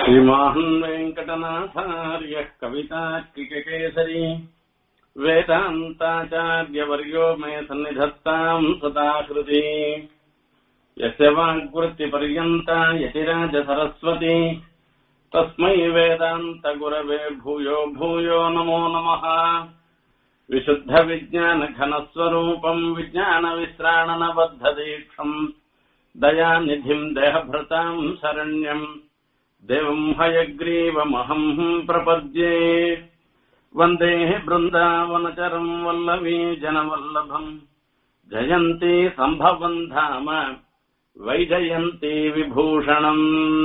श्रीमान् वेङ्कटनाथार्यः कवितार्किककेसरी वेदान्ताचार्यवर्यो मे सन्निधत्ताम् सदा कृति यस्य वाग्वृत्तिपर्यन्ता यतिराजसरस्वती तस्मै वेदान्तगुरवे भूयो भूयो नमो नमः विशुद्धविज्ञानघनस्वरूपम् विज्ञानविश्राणनबद्धदीक्षम् दयानिधिम् देहभृताम् शरण्यम् देवम् हयग्रीवमहम् प्रपद्ये वन्दे बृन्दावनचरम् वल्लवी जनवल्लभम् जयन्ती सम्भवम् धाम வைஜயந்தி விபூஷணம்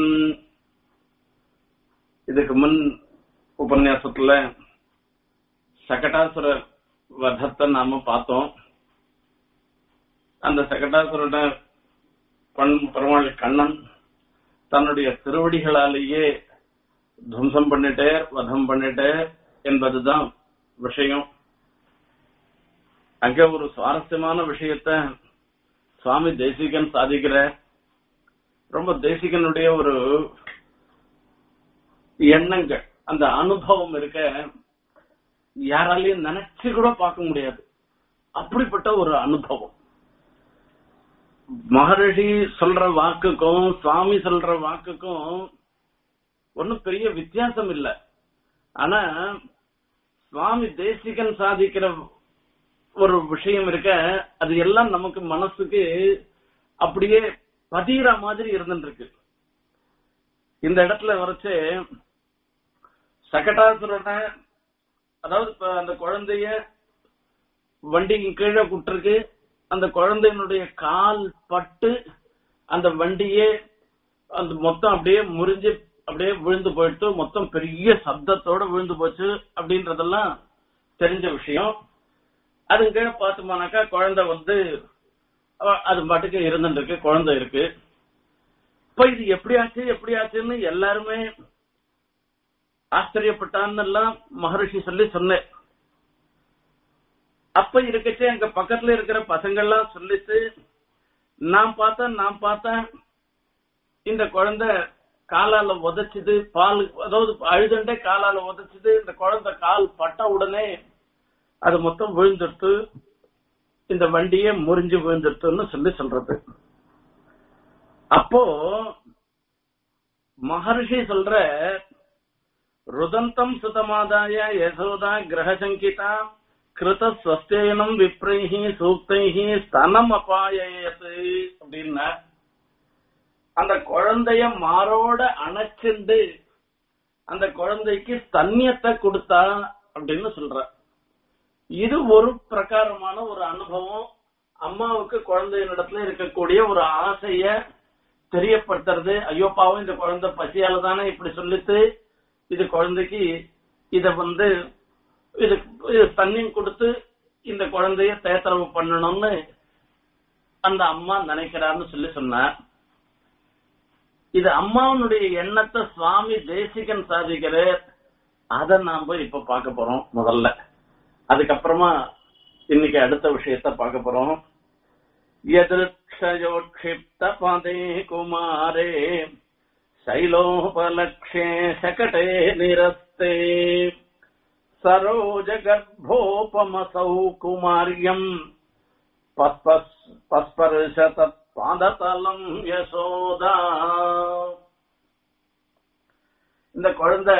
இதுக்கு முன் உபன்யாசத்துல சகடாசுர வதத்தை நாம பார்த்தோம் அந்த சகடாசுரோட பண் பெருமாள் கண்ணன் தன்னுடைய திருவடிகளாலேயே துவம்சம் பண்ணிட்டே வதம் பண்ணிட்டே என்பதுதான் விஷயம் அங்க ஒரு சுவாரஸ்யமான விஷயத்த சுவாமி தேசிகன் சாதிக்கிற ரொம்ப தேசிகனுடைய ஒரு எண்ணங்கள் அந்த அனுபவம் இருக்க யாராலையும் நினைச்சு கூட பார்க்க முடியாது அப்படிப்பட்ட ஒரு அனுபவம் மகரிஷி சொல்ற வாக்குக்கும் சுவாமி சொல்ற வாக்குக்கும் ஒன்னும் பெரிய வித்தியாசம் இல்ல ஆனா சுவாமி தேசிகன் சாதிக்கிற ஒரு விஷயம் இருக்க அது எல்லாம் நமக்கு மனசுக்கு அப்படியே பதிகிற மாதிரி இருந்துருக்கு இந்த இடத்துல வரைச்சு சகட்டாசுரனை அதாவது இப்ப அந்த குழந்தைய வண்டிக்கு கீழே குட்டிருக்கு அந்த குழந்தையினுடைய கால் பட்டு அந்த வண்டியே அந்த மொத்தம் அப்படியே முறிஞ்சு அப்படியே விழுந்து போயிட்டு மொத்தம் பெரிய சப்தத்தோட விழுந்து போச்சு அப்படின்றதெல்லாம் தெரிஞ்ச விஷயம் அது கீழே பார்த்தோம்னாக்கா குழந்தை வந்து அது பாட்டுக்கு இருந்துட்டு இருக்கு குழந்தை இருக்கு இப்ப இது எப்படியாச்சு எப்படியாச்சுன்னு எல்லாருமே ஆச்சரியப்பட்டான்னு எல்லாம் மகரிஷி சொல்லி சொன்னேன் அப்ப இருக்கச்சே எங்க பக்கத்துல இருக்கிற பசங்கள்லாம் சொல்லிட்டு நான் பார்த்தேன் நான் பார்த்தேன் இந்த குழந்தை காலால உதைச்சுது பால் அதாவது அழுதுண்டே காலால உதைச்சுது இந்த குழந்தை கால் பட்ட உடனே அது மொத்தம் விழுந்துடுத்து இந்த வண்டியே முறிஞ்சு விழுந்துடுத்துன்னு சொல்லி சொல்றது அப்போ மகர்ஷி சொல்ற ருதந்தம் சுதமாதாய யசோதா கிரகசங்கிதா கிருத ஸ்வஸ்தேனம் விப்ரைஹி சூக்தைஹி ஸ்தனம் அபாயத்து அப்படின்னா அந்த குழந்தைய மாரோட அணைச்சிண்டு அந்த குழந்தைக்கு தண்ணியத்தை கொடுத்தா அப்படின்னு சொல்ற இது ஒரு பிரகாரமான ஒரு அனுபவம் அம்மாவுக்கு குழந்தையினிடத்துல இருக்கக்கூடிய ஒரு ஆசைய தெரியப்படுத்துறது ஐயோ பாவம் இந்த குழந்தை பசியால தானே இப்படி சொல்லிட்டு இது குழந்தைக்கு இத வந்து இது தண்ணி கொடுத்து இந்த குழந்தைய தேத்தரவு பண்ணணும்னு அந்த அம்மா நினைக்கிறான்னு சொல்லி சொன்னார் இது அம்மாவனுடைய எண்ணத்தை சுவாமி தேசிகன் சாதிக்கிறார் அதை நாம இப்ப பார்க்க போறோம் முதல்ல அதுக்கப்புறமா இன்னைக்கு அடுத்த விஷயத்த பார்க்க போறோம் எதிர்க்ஷயோட்சிப்த பதே குமாரே शैलोपलक्ष्ये शकटे निरस्ते सरोज गर्भोपमसौ कुमार्यम् पस्पर्श தத்பாததலம் யசோதா இந்த குழந்தை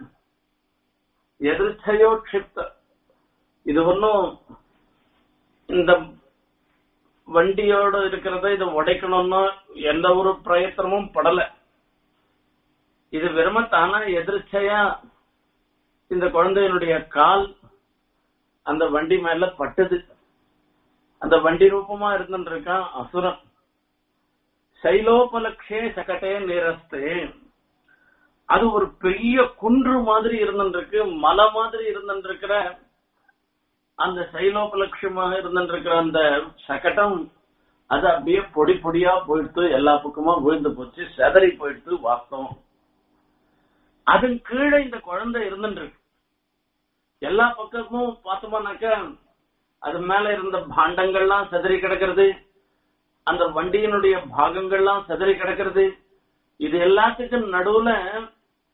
எதிர்ச்சையோட்சிப்த இது ஒன்னும் இந்த வண்டியோட இருக்கிறத இதை உடைக்கணும்னு எந்த ஒரு பிரயத்தனமும் படல இது வெறும தானா எதிர்ச்சையா இந்த குழந்தையினுடைய கால் அந்த வண்டி மேல பட்டது அந்த வண்டி ரூபமா இருந்துருக்கான் அசுரன் சைலோபலக்ஷே சகட்டே நேரஸ்து அது ஒரு பெரிய குன்று மாதிரி இருந்துருக்கு மலை மாதிரி இருந்துருக்கிற அந்த சைலோபலட்சமாக இருந்துருக்கிற அந்த சகட்டம் அது அப்படியே பொடி பொடியா போயிடுத்து எல்லா பக்கமா விழுந்து போச்சு செதறி போயிடுத்து வாஸ்தவம் அதன் கீழே இந்த குழந்தை இருந்துருக்கு எல்லா பக்கமும் பார்த்தோம்னாக்க அது மேல இருந்த பாண்டங்கள்லாம் செதறி கிடக்கிறது அந்த வண்டியினுடைய பாகங்கள்லாம் செதறி கிடக்கிறது இது எல்லாத்துக்கும் நடுவுல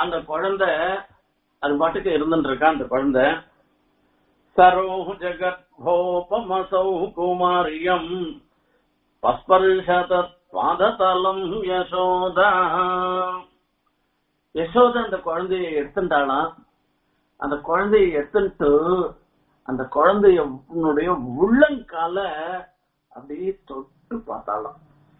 அந்த குழந்தை அது பாட்டுக்கு இருந்துட்டு இருக்கா அந்த குழந்தை சரோ ஜகத்போபமசௌ குமாரியம் பஸ்பர்ஷத பாததலம் யசோதா யசோதா அந்த குழந்தைய எடுத்துட்டாளாம் அந்த குழந்தைய எடுத்துட்டு அந்த குழந்தைய உன்னுடைய உள்ளங்கால அப்படியே தொட்டு பார்த்தாளாம்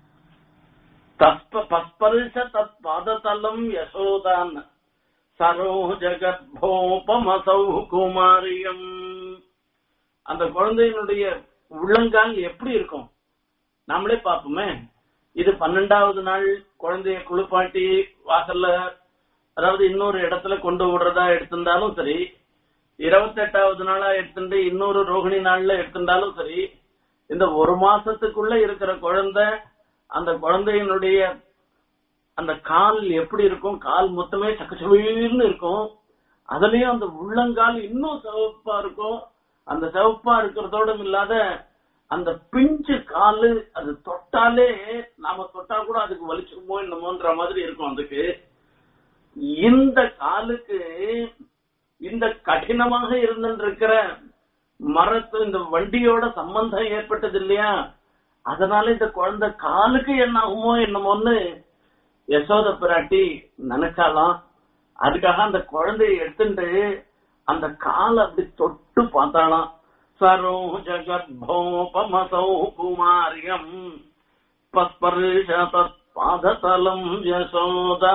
தஸ்ப பஸ்பர்ஷ தத் பாததலம் யசோதான் சரோ ஜகத்போபமசௌ குமாரியம் அந்த குழந்தையினுடைய உள்ளங்கால் எப்படி இருக்கும் நாமளே பார்ப்போமே இது பன்னெண்டாவது நாள் குழந்தைய குளிப்பாட்டி வாசல்ல அதாவது இன்னொரு இடத்துல கொண்டு விடுறதா எடுத்திருந்தாலும் சரி இருபத்தெட்டாவது நாளா எடுத்துட்டு இன்னொரு ரோகிணி நாள்ல எடுத்திருந்தாலும் சரி இந்த ஒரு மாசத்துக்குள்ள இருக்கிற குழந்தை அந்த குழந்தையினுடைய அந்த கால் எப்படி இருக்கும் கால் மொத்தமே சக்கச்சவீர்னு இருக்கும் அதுலயும் அந்த உள்ளங்கால் இன்னும் சிவப்பா இருக்கும் அந்த சிவப்பா இருக்கிறதோட இல்லாத அந்த பிஞ்சு காலு அது தொட்டாலே நாம தொட்டா கூட அதுக்கு வலிச்சுக்குமோ என்னமோன்ற மாதிரி இருக்கும் அதுக்கு இந்த காலுக்கு இந்த கடினமாக இருந்திருக்கிற மரத்து இந்த வண்டியோட சம்பந்தம் ஏற்பட்டது இல்லையா அதனால இந்த குழந்தை காலுக்கு என்ன ஆகுமோ என்னமோன்னு யசோத பிராட்டி நினைச்சாலாம் அதுக்காக அந்த குழந்தைய எடுத்துட்டு அந்த காலை அப்படி தொட்டு பார்த்தாலாம் சரோ ஜகத்போபமசௌ குமாரியம் பஸ்பர்ஷ தத் பாததலம் யசோதா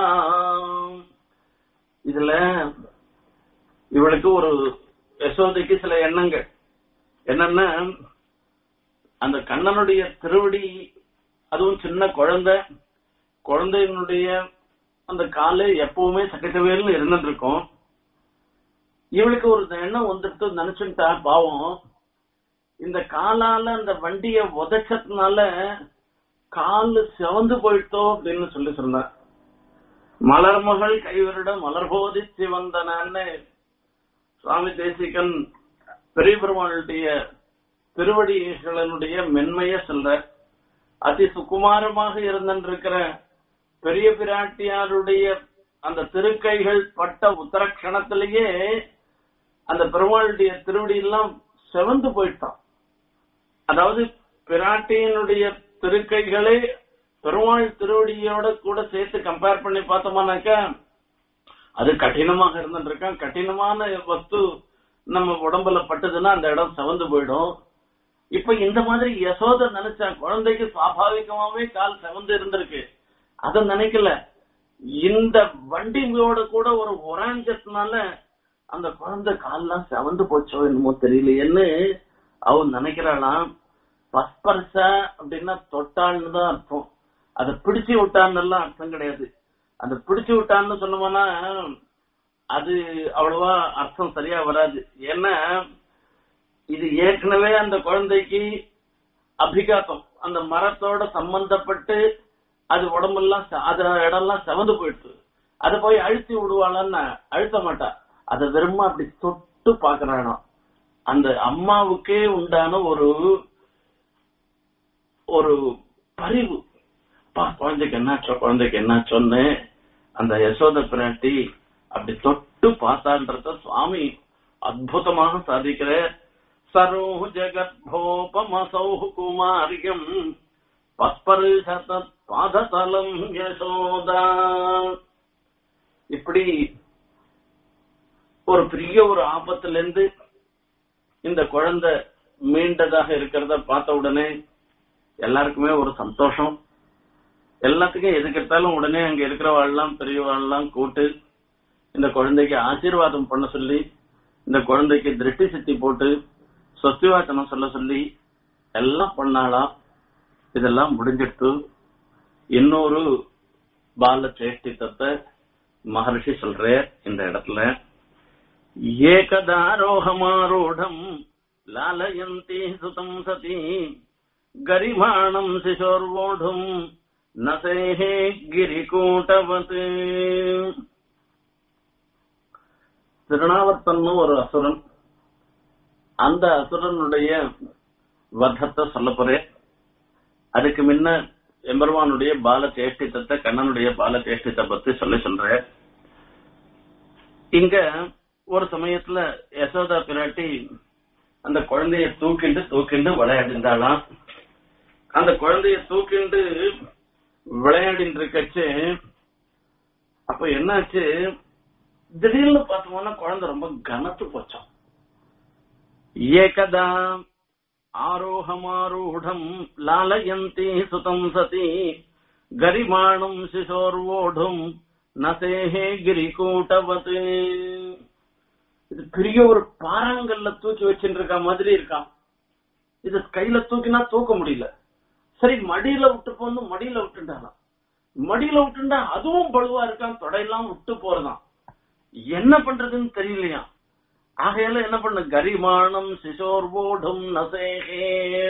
இதுல இவளுக்கு ஒரு யசோதைக்கு சில எண்ணங்கள் என்னன்னா அந்த கண்ணனுடைய திருவடி அதுவும் சின்ன குழந்தை குழந்தையினுடைய அந்த காலு எப்பவுமே சக்கச்சவேல்னு இருந்துட்டு இருக்கும் இவளுக்கு ஒரு எண்ணம் வந்துட்டு நினைச்சுட்டா பாவம் இந்த காலால அந்த வண்டிய உதைச்சதுனால காலு சிவந்து போயிட்டோ அப்படின்னு சொல்லி சொன்னார் மலர்மகள் கைவரிட மலர் போதிச்சு வந்தனான்னு சுவாமி தேசிகன் பெரிய பெருமாளுடைய திருவடிகளினுடைய மென்மைய சொல்ற அதி சுகுமாரமாக இருந்திருக்கிற பெரிய பிராட்டியாருடைய அந்த திருக்கைகள் பட்ட உத்தரக்ஷணத்திலேயே அந்த பெருமாளுடைய திருவடி எல்லாம் செவந்து போயிட்டான் அதாவது பிராட்டியினுடைய திருக்கைகளே பெருமாள் திருவடியோட கூட சேர்த்து கம்பேர் பண்ணி பார்த்தோம்னாக்கா அது கடினமாக இருந்துருக்கான் கடினமான வஸ்து நம்ம உடம்புல பட்டதுன்னா அந்த இடம் செவந்து போயிடும் இப்ப இந்த மாதிரி யசோத நினைச்சா குழந்தைக்கு சுவாபாவிகமாவே கால் செவந்து இருந்திருக்கு அத நினைக்கல இந்த வண்டிங்களோட கூட ஒரு உராஞ்சத்தினால அந்த குழந்தை கால்லாம் செவந்து போச்சோ என்னமோ தெரியலையேன்னு அவன் நினைக்கிறாளாம் பஸ்பர்ச அப்படின்னா தொட்டாள்னு தான் அர்த்தம் அதை பிடிச்சு விட்டான்னு எல்லாம் அர்த்தம் கிடையாது அந்த பிடிச்சு விட்டான்னு சொன்னோம்னா அது அவ்வளவா அர்த்தம் சரியா வராது ஏன்னா இது ஏற்கனவே அந்த குழந்தைக்கு அபிகாத்தம் அந்த மரத்தோட சம்பந்தப்பட்டு அது உடம்பெல்லாம் ச- அது இடம்லாம் செவந்து போயிடுது அதை போய் அழுத்தி விடுவாளான்னு அழுத்த மாட்டா அதை வெறுமா அப்படி தொட்டு பாக்குறானா அந்த அம்மாவுக்கே உண்டான ஒரு ஒரு பரிவு பா குழந்தைக்கு என்னாச்சோ குழந்தைக்கு என்னாச்சோன்னு அந்த யசோத பிராட்டி அப்படி தொட்டு பார்த்தான்றத சுவாமி அற்புதமாக சாதிக்கிற சரோ ஜகத்போபமசௌ குமாரியம் பஸ்பர்ஷத பாததலம் யசோதா இப்படி ஒரு பெரிய ஒரு ஆபத்துல இருந்து இந்த குழந்தை மீண்டதாக இருக்கிறத பார்த்த உடனே எல்லாருக்குமே ஒரு சந்தோஷம் எல்லாத்துக்கும் எதுக்கு எடுத்தாலும் உடனே அங்க இருக்கிறவாள்லாம் பெரியவாள்லாம் கூட்டு இந்த குழந்தைக்கு ஆசீர்வாதம் பண்ண சொல்லி இந்த குழந்தைக்கு திருஷ்டி சித்தி போட்டு சொஸ்திவாச்சனம் சொல்ல சொல்லி எல்லாம் பண்ணாலாம் இதெல்லாம் முடிஞ்சிட்டு இன்னொரு பால சேஷ்டித்தத்தை மகர்ஷி சொல்ற இந்த இடத்துல ஏகதாரோகமாரூடம் லாலயந்தி சுதம் சதி கரிமாணம் சிசோர்வோடும் நசேஹே கிரிகூட்டவத் திருநாவர்த்தன்னு ஒரு அசுரன் அந்த அசுரனுடைய வதத்தை சொல்ல போறேன் அதுக்கு முன்ன எம்பெருமானுடைய பால சேஷ்டித்தத்தை கண்ணனுடைய பால சேஷ்டித்தை பத்தி சொல்லி சொல்றேன் இங்க ஒரு சமயத்துல யசோதா பிராட்டி அந்த குழந்தைய தூக்கிண்டு தூக்கிண்டு விளையாடிந்தாளாம் அந்த குழந்தைய தூக்கிண்டு விளையாடிட்டு இருக்கச்சு அப்ப என்னாச்சு திடீர்னு பார்த்தோம்னா குழந்தை ரொம்ப கனத்து போச்சான் ஏகதா ஆரோகமாரூடம் லாலயந்தி சுதம் சதி கரிமாணும் சிசோர்வோடும் நசேஹே கிரிகூட்டவத் இது பெரிய ஒரு பாறாங்கல்ல தூக்கி வச்சுட்டு இருக்க மாதிரி இருக்கான் இது கையில தூக்கினா தூக்க முடியல சரி மடியில விட்டு போன்னு மடியில விட்டுட்டாராம் மடியில விட்டுண்டா அதுவும் பழுவா இருக்கான் தொடையெல்லாம் விட்டு போறதாம் என்ன பண்றதுன்னு தெரியலையா ஆகையால என்ன பண்ண கரிமானம் சிசோர்வோடும் நசேகே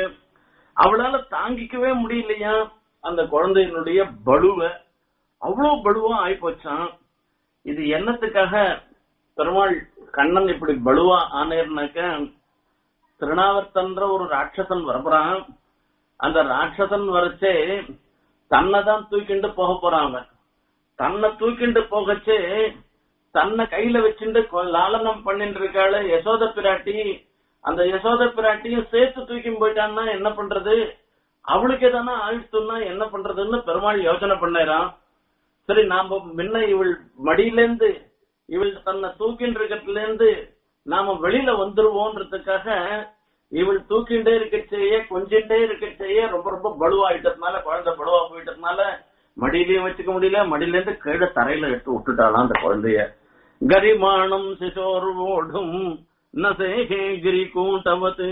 அவளால தாங்கிக்கவே முடியலையா அந்த குழந்தையினுடைய பலுவ அவ்வளவு பலுவா ஆயிப்போச்சான் இது என்னத்துக்காக பெருமாள் கண்ணன் இப்படி பலுவா ஆனேர்னாக்க திருநாவர்த்தன்ற ஒரு ராட்சசன் வரப்போறான் அந்த ராட்சசன் வரச்சே தன்னை தான் தூக்கிண்டு போக போறான் அவன் தன்னை தூக்கிண்டு போகச்சே தன்னை கையில வச்சுட்டு கொ- லாலனம் பண்ணிட்டு இருக்காளு யசோத பிராட்டி அந்த யசோத பிராட்டியும் சேர்த்து தூக்கி போயிட்டான்னா என்ன பண்றது அவளுக்கு எதனா ஆயிடுத்துன்னா என்ன பண்றதுன்னு பெருமாள் யோசனை பண்ணாராம் சரி நாம முன்ன இவள் மடியிலேந்து இவள் தன்னை தூக்கிட்டு இருக்கிறதுல இருந்து நாம வெளியில வந்துருவோன்றதுக்காக இவள் தூக்கிண்டே இருக்க செய்ய கொஞ்சிண்டே இருக்க செய்ய ரொம்ப ரொம்ப பலுவாயிட்டதுனால குழந்தை பலுவா போயிட்டதுனால மடியிலயும் வச்சுக்க முடியல மடியில இருந்து கீழே தரையில எடுத்து விட்டுட்டாளாம் அந்த குழந்தைய கரிமானம் சிசோர் ஓடும் நசேகே கிரி கூட்டவத்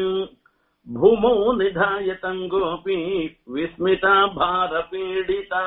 பூமோ நிதாய தங்கோபி விஸ்மிதா பார பீடிதா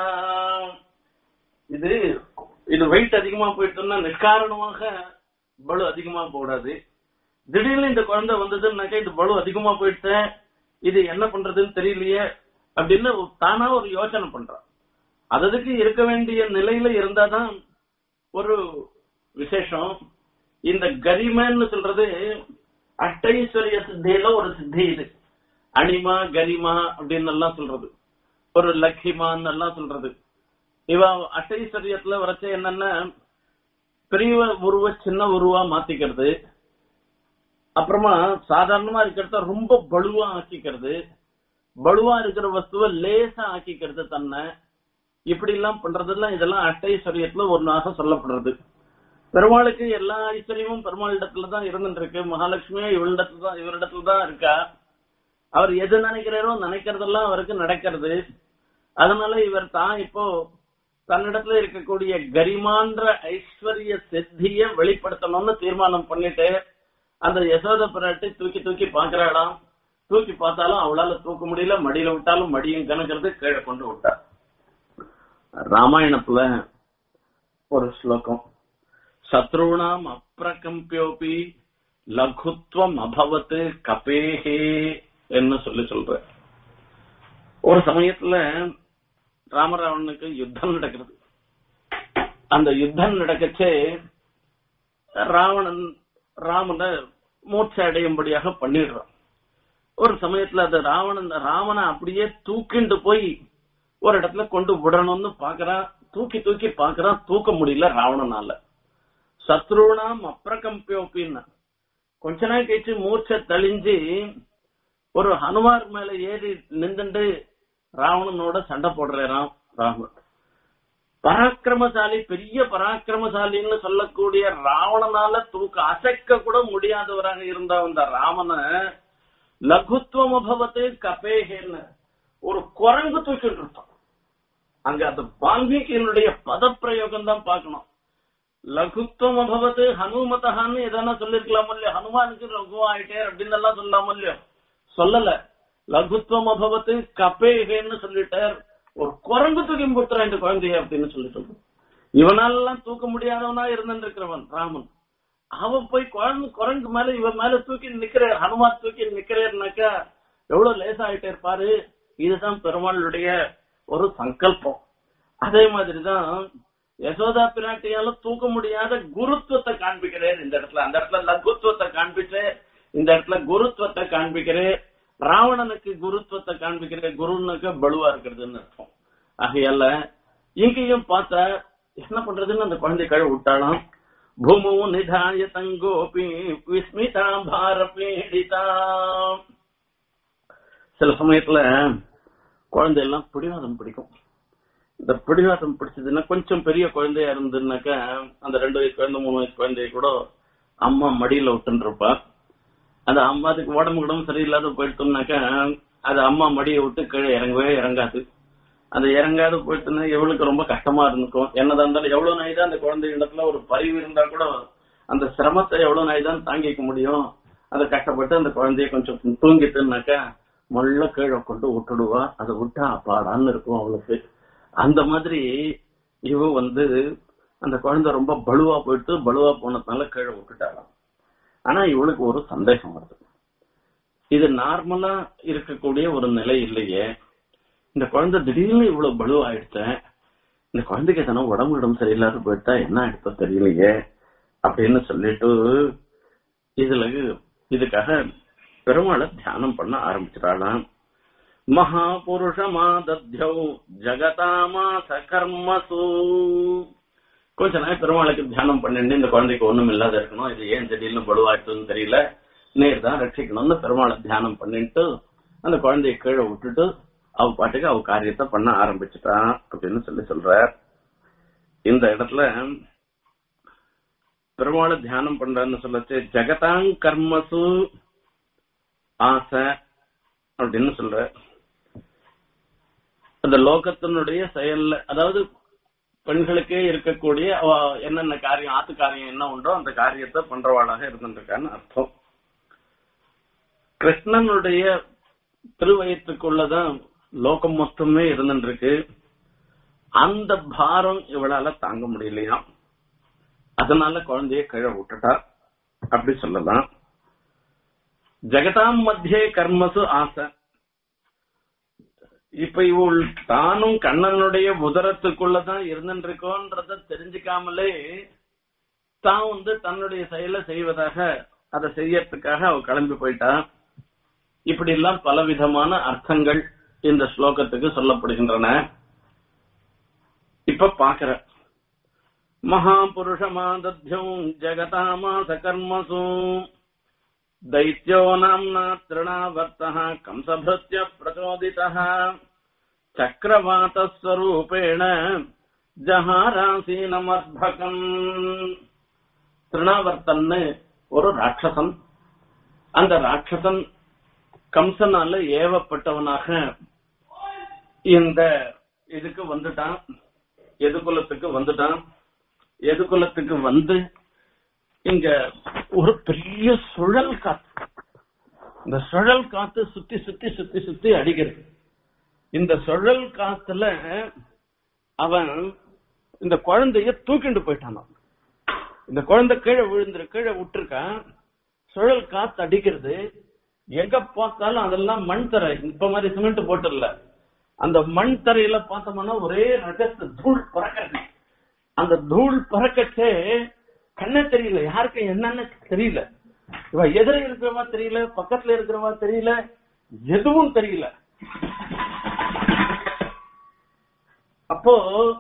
இது இது வெயிட் அதிகமா போயிட்டோம்னா நிஷ்காரணமாக பலு அதிகமா போடாது திடீர்னு இந்த குழந்தை வந்ததுன்னாக்கா இது பலு அதிகமா போயிடுச்சு இது என்ன பண்றதுன்னு தெரியலையே அப்படின்னு தானா ஒரு யோசனை பண்றான் அதுக்கு இருக்க வேண்டிய நிலையில இருந்தாதான் ஒரு விசேஷம் இந்த கரிமன்னு சொல்றது அஷ்டைஸ்வரிய சித்தியில ஒரு சித்தி இது அனிமா கரிமா அப்படின்னு எல்லாம் சொல்றது ஒரு லக்கிமான்னு எல்லாம் சொல்றது இவ அஷ்டைஸ்வரியத்துல வரைச்ச என்னன்னா பெரிய உருவ சின்ன உருவா மாத்திக்கிறது அப்புறமா சாதாரணமா இருக்கிறத ரொம்ப பலுவா ஆக்கிக்கிறது பலுவா இருக்கிற வஸ்துவ லேசா ஆக்கிக்கிறது தன்னை இப்படி எல்லாம் பண்றதெல்லாம் இதெல்லாம் அஷ்டைஸ்வரியத்துல ஒன்னாக சொல்லப்படுறது பெருமாளுக்கு எல்லா ஐஸ்வர்யமும் பெருமாளிடத்துல தான் இருந்துட்டு இருக்கு மகாலட்சுமியும் இவளிடத்துல தான் இவரிடத்துல தான் இருக்கா அவர் எது நினைக்கிறாரோ நினைக்கிறதெல்லாம் அவருக்கு நடக்கிறது அதனால இவர் தான் இப்போ தன்னிடத்துல இருக்கக்கூடிய கரிமான்ற ஐஸ்வர்ய சித்திய வெளிப்படுத்தணும்னு தீர்மானம் பண்ணிட்டு அந்த யசோத பிராட்டி தூக்கி தூக்கி பாக்குறாளாம் தூக்கி பார்த்தாலும் அவளால தூக்க முடியல மடியில விட்டாலும் மடியும் கணக்கிறது கீழே கொண்டு விட்டா ராமாயணத்துல ஒரு ஸ்லோகம் சத்ருணாம் அப்பிரகம்பியோபி லகுத்வம் அபவத் கபேஹே என்ன சொல்லி சொல்ற ஒரு சமயத்துல ராமராவனுக்கு யுத்தம் நடக்கிறது அந்த யுத்தம் நடக்கச்சே ராவணன் ராமனை மூர்ச்சை அடையும்படியாக பண்ணிடுறான் ஒரு சமயத்துல அது ராவணன் ராவனை அப்படியே தூக்கிண்டு போய் ஒரு இடத்துல கொண்டு விடணும்னு பாக்குறான் தூக்கி தூக்கி பாக்குறான் தூக்க முடியல ராவணனால சத்ருணாம் அப்பிரகம்பியோப்பின்னா கொஞ்ச நாள் கழிச்சு மூர்ச்சை தெளிஞ்சு ஒரு ஹனுமார் மேல ஏறி நின்றுண்டு ராவணனோட சண்டை போடுறாராம் ராமன் பராக்கிரமசாலி பெரிய பராக்கிரமசாலின்னு சொல்லக்கூடிய ராவணனால தூக்க அசைக்க கூட முடியாதவராக இருந்த அந்த ராமனை லகுத்துவம் அபவத்து கபேகேன்னு ஒரு குரங்கு தூக்கிட்டு இருப்பான் அங்க அந்த வால்மீகியினுடைய பதப்பிரயோகம் தான் பார்க்கணும் லகுத்துவம் அபவத்து ஹனுமதஹான்னு எதனா சொல்லிருக்கலாம் இல்லையோ ஹனுமானுக்கு லகு ஆயிட்டே அப்படின்னு எல்லாம் சொல்லாம இல்லையோ சொல்லல லகுத்துவம் அபவத்து கபேகேன்னு சொல்லிட்டார் ஒரு குரங்கு தூக்கி போட்டுறான் இந்த குழந்தைய அப்படின்னு சொல்லி சொல்றோம் இவனாலெல்லாம் தூக்க முடியாதவனா இருந்துட்டு இருக்கிறவன் ராமன் அவன் போய் குழந்தை குரங்கு மேல இவன் மேல தூக்கி நிக்கிறார் ஹனுமான் தூக்கி நிக்கிறேன்னாக்கா எவ்வளவு லேசாயிட்டே இருப்பாரு இதுதான் பெருமாளுடைய ஒரு சங்கல்பம் அதே மாதிரிதான் யசோதா பிராட்டியால தூக்க முடியாத குருத்துவத்தை காண்பிக்கிறேன் இந்த இடத்துல அந்த இடத்துல லகுத்துவத்தை காண்பிச்சு இந்த இடத்துல குருத்துவத்தை காண்பிக்கிறேன் ராவணனுக்கு குருத்துவத்தை காண்பிக்கிறேன் குருனுக்கு பலுவா இருக்கிறதுன்னு அர்த்தம் ஆகையால இங்கேயும் பார்த்தா என்ன பண்றதுன்னு அந்த குழந்தை கழ விட்டாலும் பூமோ நிதாய தங்கோபி விஸ்மிதா பார பீடிதா சில சமயத்துல குழந்தை எல்லாம் பிடிவாதம் பிடிக்கும் இந்த பிடிவாதம் பிடிச்சதுன்னா கொஞ்சம் பெரிய குழந்தையா இருந்ததுனாக்கா அந்த ரெண்டு வயசு குழந்தை மூணு வயசு குழந்தைய கூட அம்மா மடியில விட்டுன்னு இருப்பா அது அம்மா அதுக்கு உடம்பு உடம்பு சரியில்லாத போயிட்டோம்னாக்கா அது அம்மா மடியை விட்டு கீழே இறங்கவே இறங்காது அது இறங்காது போயிட்டுன்னா எவளுக்கு ரொம்ப கஷ்டமா இருந்துக்கும் என்னதான் இருந்தாலும் எவ்வளவு நாய் தான் அந்த குழந்தை இடத்துல ஒரு பரிவு இருந்தா கூட அந்த சிரமத்தை எவ்வளவு நாய் தான் தாங்கிக்க முடியும் அதை கஷ்டப்பட்டு அந்த குழந்தைய கொஞ்சம் தூங்கிட்டுனாக்கா முள்ள கீழே கொண்டு விட்டுடுவா அதை விட்டா அப்பாடான்னு இருக்கும் அவளுக்கு அந்த மாதிரி இவ வந்து அந்த குழந்தை ரொம்ப பலுவா போயிட்டு பலுவா போனதுனால கீழே விட்டுட்டாளாம் ஆனா இவளுக்கு ஒரு சந்தேகம் வருது இது நார்மலா இருக்கக்கூடிய ஒரு நிலை இல்லையே இந்த குழந்தை திடீர்னு இவ்வளவு பலுவாயிடுச்சேன் இந்த குழந்தைக்கு எதனா உடம்பு உடம்பு சரியில்லாத போயிட்டா என்ன ஆயிடுச்சோ தெரியலையே அப்படின்னு சொல்லிட்டு இதுல இதுக்காக பெருமாளை தியானம் பண்ண ஆரம்பிச்சிட்டாளாம் மகாபுருஷமாதத்யௌ ஜகதாமாச கர்மசு கொஞ்ச நாள் பெருமாளுக்கு தியானம் பண்ணிட்டு இந்த குழந்தைக்கு ஒண்ணும் இல்லாத இருக்கணும் இது ஏன் திடீர்னு பலுவாயிட்டுன்னு தெரியல நேர் தான் ரட்சிக்கணும்னு பெருமாளை தியானம் பண்ணிட்டு அந்த குழந்தைய கீழே விட்டுட்டு அவ பாட்டுக்கு அவ காரியத்தை பண்ண ஆரம்பிச்சுட்டான் அப்படின்னு சொல்லி சொல்றார் இந்த இடத்துல பெருமாளை தியானம் பண்றான்னு சொல்லச்சு ஜெகதாங் கர்மசு ஆசை அப்படின்னு சொல்ற அந்த லோகத்தினுடைய செயல்ல அதாவது பெண்களுக்கே இருக்கக்கூடிய அவ என்னென்ன காரியம் ஆத்து காரியம் என்ன உண்டோ அந்த காரியத்தை பண்றவாளாக இருந்துருக்கான்னு அர்த்தம் கிருஷ்ணனுடைய திருவயத்துக்குள்ளதான் லோகம் மொத்தமே இருந்துருக்கு அந்த பாரம் இவளால தாங்க முடியலையாம் அதனால குழந்தைய கீழே விட்டுட்டா அப்படி சொல்லலாம் ஜெகதாம் மத்தியே கர்மசு ஆசை இப்ப இவள் தானும் கண்ணனுடைய உதரத்துக்குள்ளதான் இருந்துருக்கோன்றத தெரிஞ்சுக்காமலே தான் வந்து தன்னுடைய செயலை செய்வதாக அதை செய்யறதுக்காக அவ கிளம்பி போயிட்டா இப்படி எல்லாம் பலவிதமான அர்த்தங்கள் இந்த ஸ்லோகத்துக்கு சொல்லப்படுகின்றன இப்ப பாக்குற மகாபுருஷமாதத்யம் ஜெகதாமாச கர்மசு दैत्यो नाम्ना तृणावर्तः कंसभृत्य प्रचोदितः चक्रवातस्वरूपेण ஜஹாராசீனமர்பகம் திருணாவர்த்தன்னு ஒரு ராட்சசன் அந்த ராட்சசன் கம்சனால ஏவப்பட்டவனாக இந்த இதுக்கு வந்துட்டான் எதுகுலத்துக்கு வந்துட்டான் எதுகுலத்துக்கு வந்து இங்க ஒரு பெரிய சுழல் காத்து இந்த சுழல் காத்து சுத்தி சுத்தி சுத்தி சுத்தி அடிக்கிறது இந்த சுழல் காத்துல அவன் இந்த குழந்தைய தூக்கிண்டு போயிட்டான் இந்த குழந்தை கீழே விழுந்துரு கீழே விட்டுருக்கான் சுழல் காத்து அடிக்கிறது எங்க பார்த்தாலும் அதெல்லாம் மண் தரை இப்ப மாதிரி சிமெண்ட் போட்டுல அந்த மண் தரையில பார்த்தோம்னா ஒரே ரகத்து தூள் பறக்கிறது அந்த தூள் பறக்கச்சே கண்ணே தெரியல யாருக்கு என்னன்னு தெரியல இவ எதிர இருக்கிறவா தெரியல பக்கத்துல இருக்கிறவா தெரியல எதுவும் தெரியல அப்போ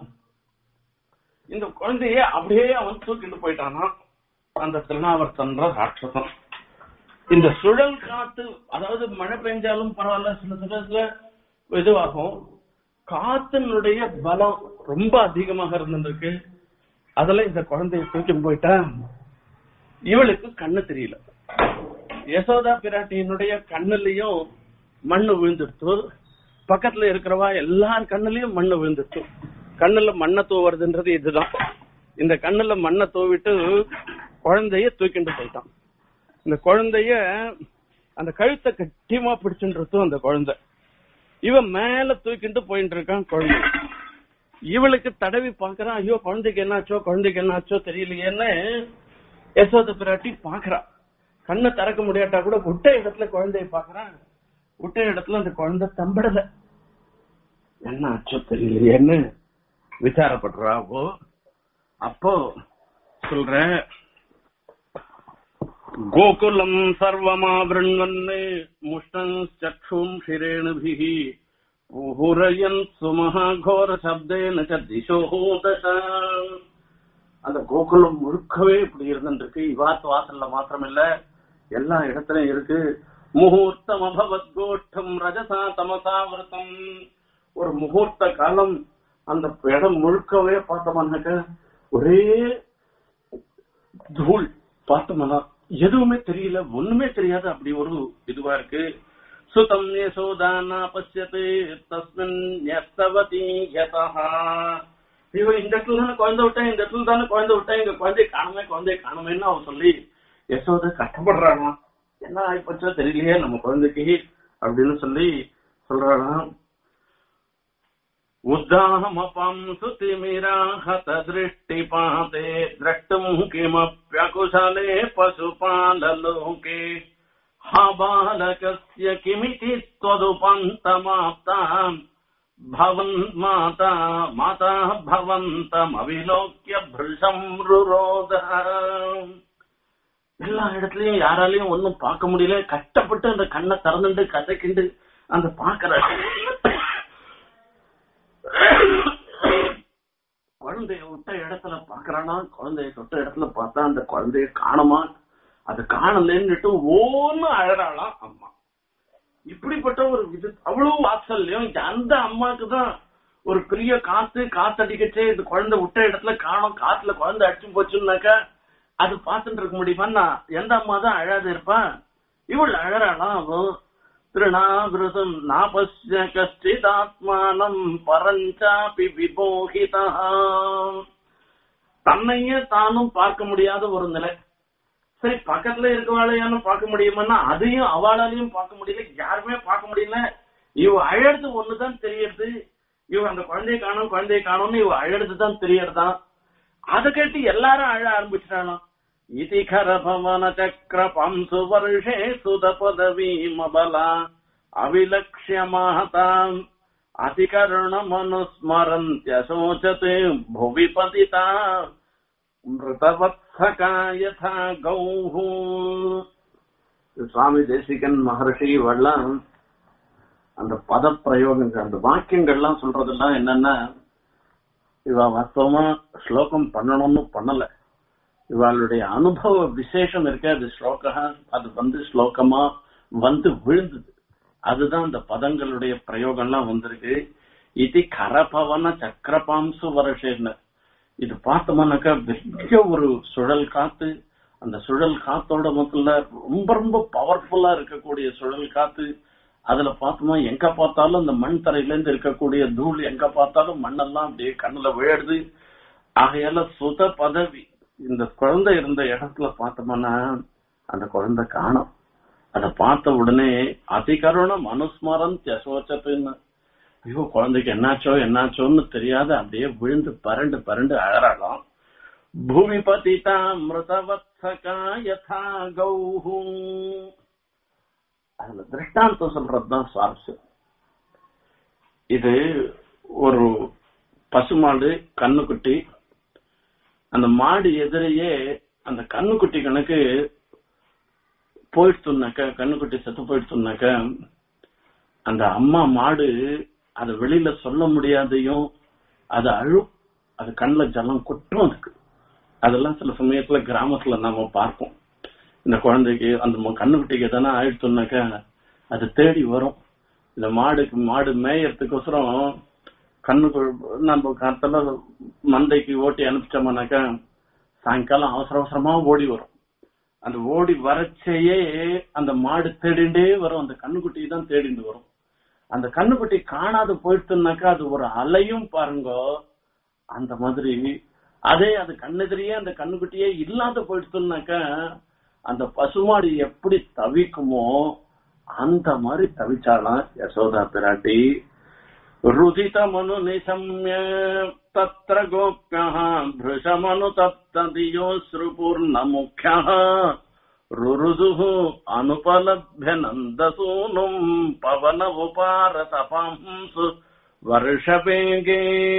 இந்த குழந்தைய அப்படியே அவன் தூக்கிட்டு போயிட்டானா அந்த திருநாவர்த்தன்ற ராட்சசம் இந்த சுழல் காத்து அதாவது மழை பெஞ்சாலும் பரவாயில்ல சில சமயத்துல இதுவாகும் காத்தினுடைய பலம் ரொம்ப அதிகமாக இருந்திருக்கு அதுல இந்த குழந்தைய தூக்கி போயிட்டா இவளுக்கு கண்ணு தெரியல யசோதா பிராட்டியினுடைய கண்ணுலயும் மண்ணு விழுந்துடுத்து பக்கத்துல இருக்கிறவா எல்லார் கண்ணுலயும் மண்ணு விழுந்துடுச்சு கண்ணுல மண்ணை தூவுறதுன்றது இதுதான் இந்த கண்ணுல மண்ணை தூவிட்டு குழந்தைய தூக்கிட்டு போயிட்டான் இந்த குழந்தைய அந்த கழுத்தை கட்டியமா பிடிச்சுட்டு அந்த குழந்தை இவன் மேல தூக்கிட்டு போயிட்டு இருக்கான் குழந்தை இவளுக்கு தடவி பாக்குறான் ஐயோ குழந்தைக்கு என்னாச்சோ குழந்தைக்கு என்னாச்சோ தெரியலையேன்னு யசோத பிராட்டி பாக்குறா கண்ணை திறக்க முடியாட்டா கூட விட்ட இடத்துல குழந்தைய பாக்குறான் விட்ட இடத்துல அந்த குழந்தை தம்படல என்ன ஆச்சோ தெரியலையேன்னு விசாரப்படுறாவோ அப்போ சொல்ற கோகுலம் சர்வமாவிருண்வன் முஷ்டம் சக்ஷும் ஷிரேணுபிஹி பூரயன் சுமஹாகோர சப்தேன ச திசோ தச அந்த கோகுலம் முழுக்கவே இப்படி இருந்துருக்கு இவாத்து வாசல்ல மாத்திரமில்ல எல்லா இடத்துலயும் இருக்கு முகூர்த்தம் அபவத் கோஷ்டம் ரஜசா தமசா விரதம் ஒரு முகூர்த்த காலம் அந்த இடம் முழுக்கவே பார்த்தோம்னாக்க ஒரே தூள் பார்த்தோம்னா எதுவுமே தெரியல ஒண்ணுமே தெரியாது அப்படி ஒரு இதுவா இருக்கு சுதம் யசோதானா பசியத்து தஸ்மின் யஸ்தவதி யதா இவன் இந்த இடத்துல தானே குழந்தை விட்டேன் இந்த இடத்துல தானே குழந்தை விட்டேன் இங்க குழந்தைய காணுமே குழந்தைய காணுமேன்னு அவன் சொல்லி யசோத கஷ்டப்படுறானா என்ன ஆயிப்போச்சோ தெரியலையே நம்ம குழந்தைக்கு அப்படின்னு சொல்லி சொல்றாராம் உத்தாமபம் சுதிமிராஹத திருஷ்டிபாதே द्रष्टुम् किमप्यकुशले पशुपाललोके हा बालकस्य किमिति त्वदुपन्तमाप्ताम् भवन् माता माता भवन्तमविलोक्य भृशम् रुरोध எல்லா இடத்துலயும் யாராலையும் ஒன்னும் பார்க்க முடியல கஷ்டப்பட்டு அந்த கண்ணை திறந்துட்டு கதைக்கிண்டு அந்த பாக்குற குழந்தைய விட்ட இடத்துல பாக்குறானா குழந்தைய தொட்ட இடத்துல பார்த்தா அந்த குழந்தைய காணுமா அது காணலன்னுட்டு ஓன்னு அழறாளாம் அம்மா இப்படிப்பட்ட ஒரு இது அவ்வளவு வாத்சல்யம் இந்த அந்த அம்மாக்கு தான் ஒரு பெரிய காத்து காத்தடிக்கச்சே இந்த குழந்தை விட்ட இடத்துல காணும் காத்துல குழந்தை அடிச்சு போச்சுன்னாக்கா அது பார்த்துட்டு இருக்க முடியுமா எந்த அம்மா தான் அழாது இருப்பான் இவள் அழறாளாம் அவன் திருணாவிரதம் நாபஸ்ய கஷ்டிதாத்மானம் பரஞ்சாபி விபோகிதா தன்னையே தானும் பார்க்க முடியாத ஒரு நிலை சரி பக்கத்துல இருக்கவாளையானும் பார்க்க முடியுமான்னா அதையும் அவளாலையும் பார்க்க முடியல யாருமே பார்க்க முடியல இவ அழறது ஒண்ணுதான் தெரியறது இவ அந்த குழந்தைய காணும் குழந்தைய காணும்னு இவ அழறது தான் தெரியறதான் அதை கேட்டு எல்லாரும் அழ ஆரம்பிச்சிட்டாலும் इति खरभवनचक्रपंसु वर्षे सुतपदवीमबला अविलक्ष्य महताम् अतिकरुणमनुस्मरन्त्यशोचते भुवि पतिता மிருதவத்சகா யதா கௌஹு சுவாமி தேசிகன் மகர்ஷி இவெல்லாம் அந்த பத பிரயோகங்கள் அந்த வாக்கியங்கள்லாம் சொல்றதெல்லாம் என்னன்னா இவ வாஸ்தவமா ஸ்லோகம் பண்ணணும்னு பண்ணல இவளுடைய அனுபவ விசேஷம் இருக்கு அது ஸ்லோகா அது வந்து ஸ்லோகமா வந்து விழுந்தது அதுதான் அந்த பதங்களுடைய பிரயோகம்லாம் வந்திருக்கு இது கரபவன சக்கரபாம்சு வருஷன்னு இது பார்த்தோம்னாக்கா பெரிய ஒரு சுழல் காத்து அந்த சுழல் காத்தோட மொத்தத்துல ரொம்ப ரொம்ப பவர்ஃபுல்லா இருக்கக்கூடிய சுழல் காத்து அதுல பார்த்தோமா எங்க பார்த்தாலும் அந்த மண் தரையில இருந்து இருக்கக்கூடிய தூள் எங்க பார்த்தாலும் மண்ணெல்லாம் அப்படியே கண்ணுல விழுது ஆகையால சுத பதவி இந்த குழந்தை இருந்த இடத்துல பார்த்தோம்னா அந்த குழந்தை காணும் அதை பார்த்த உடனே அதிகருணம் அனுஸ்மரம் யசோச்சத்துன்னு ஐயோ குழந்தைக்கு என்னாச்சோ என்னாச்சோன்னு தெரியாத அப்படியே விழுந்து பரண்டு பரண்டு அழறாளாம் பூமி பதிதா மிருதவத்சகா யதா கௌஹு அதுல திருஷ்டாந்தம் சொல்றதுதான் சுவாரஸ்யம் இது ஒரு பசுமாடு கண்ணுக்குட்டி அந்த மாடு எதிரையே அந்த கண்ணுக்குட்டி கணக்கு போயிடுத்துனாக்க கண்ணுக்குட்டி செத்து போயிடுத்துனாக்க அந்த அம்மா மாடு அதை வெளியில சொல்ல முடியாதையும் அது அழும் அது கண்ணில் ஜலம் கொட்டும் அதுக்கு அதெல்லாம் சில சமயத்துல கிராமத்துல நாம பார்ப்போம் இந்த குழந்தைக்கு அந்த கண்ணுக்குட்டிக்கு எதனா ஆயிடுச்சுனாக்க அது தேடி வரும் இந்த மாடுக்கு மாடு மேயறதுக்கோசரம் கண்ணுக்கு நம்ம காலத்துல மந்தைக்கு ஓட்டி அனுப்பிச்சோம்னாக்கா சாயங்காலம் அவசர அவசரமா ஓடி வரும் அந்த ஓடி வரச்சேயே அந்த மாடு தேடிண்டே வரும் அந்த கண்ணுக்குட்டி தான் தேடிண்டு வரும் அந்த கண்ணுக்குட்டி காணாது போயிடுச்சுனாக்கா அது ஒரு அலையும் பாருங்க அந்த மாதிரி அதே அது கண்ணெதிரியே அந்த கண்ணுக்குட்டியே இல்லாத போயிடுச்சுனாக்கா அந்த பசுமாடு எப்படி தவிக்குமோ அந்த மாதிரி தவிச்சாலாம் யசோதா பிராட்டி ருதிதமனு நிசம்ய தத்ர கோப்யः भृशमनुतप्तदियोऽश्रुपूर्णमुख्यः रुरुदुः अनुपलभ्य नन्दसूनुम् पवन उपारतपंसु வருஷபேகே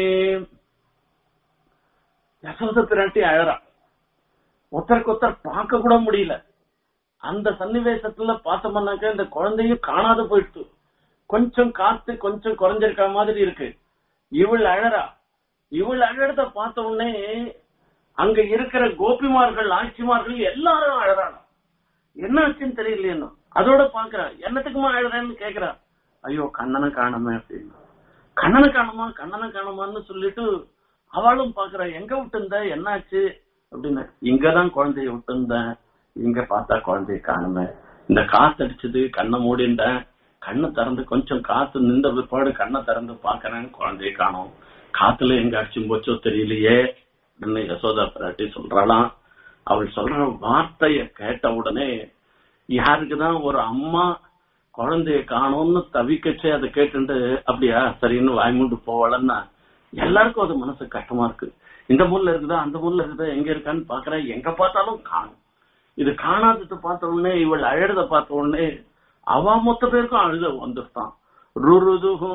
யசோத பிராட்டி அழறா ஒருத்தருக்கு ஒருத்தர் பார்க்க கூட முடியல அந்த சன்னிவேசத்துல பார்த்தோம்னாக்க இந்த குழந்தையும் காணாத போயிடுச்சு கொஞ்சம் காத்து கொஞ்சம் குறைஞ்சிருக்க மாதிரி இருக்கு இவள் அழறா இவள் அழறத பார்த்த உடனே அங்க இருக்கிற கோபிமார்கள் ஆட்சிமார்கள் எல்லாரும் அழறாங்க என்ன ஆச்சுன்னு தெரியலையே இன்னும். அதோட பாக்குறா என்னத்துக்குமா அழறேன்னு கேக்குறா ஐயோ கண்ணனை காணுமே அப்படின்னு கண்ணனை காணுமா கண்ணனை காணுமான்னு சொல்லிட்டு அவளும் பாக்குறா எங்க விட்டுருந்த என்னாச்சு அப்படின்னு இங்கதான் குழந்தைய விட்டுருந்தேன் இங்க பார்த்தா குழந்தைய காணுமே இந்த காத்தடிச்சது கண்ணை மூடிண்டேன் கண்ணை திறந்து கொஞ்சம் காத்து நின்ற பிற்பாடு கண்ணை திறந்து பாக்குறேன் குழந்தைய காணோம் காத்துல எங்க அடிச்சும் போச்சோ தெரியலையே அப்படின்னு யசோதா பிராட்டி சொல்றாளாம் அவள் சொல்ற வார்த்தைய கேட்ட உடனே யாருக்குதான் ஒரு அம்மா குழந்தைய காணோம்னு தவிக்கச்சே அதை கேட்டுட்டு அப்படியா சரின்னு வாய்மூண்டு போவாளன்னா எல்லாருக்கும் அது மனசு கஷ்டமா இருக்கு இந்த மூலைல இருக்குதா அந்த மூலைல இருக்குதா எங்க இருக்கான்னு பாக்குறேன் எங்க பார்த்தாலும் காணும் இது காணாதது பார்த்த உடனே இவள் அழறத பார்த்த உடனே அவ மொத்த பேருக்கும் அழுத வந்துட்டான் ருருதுகு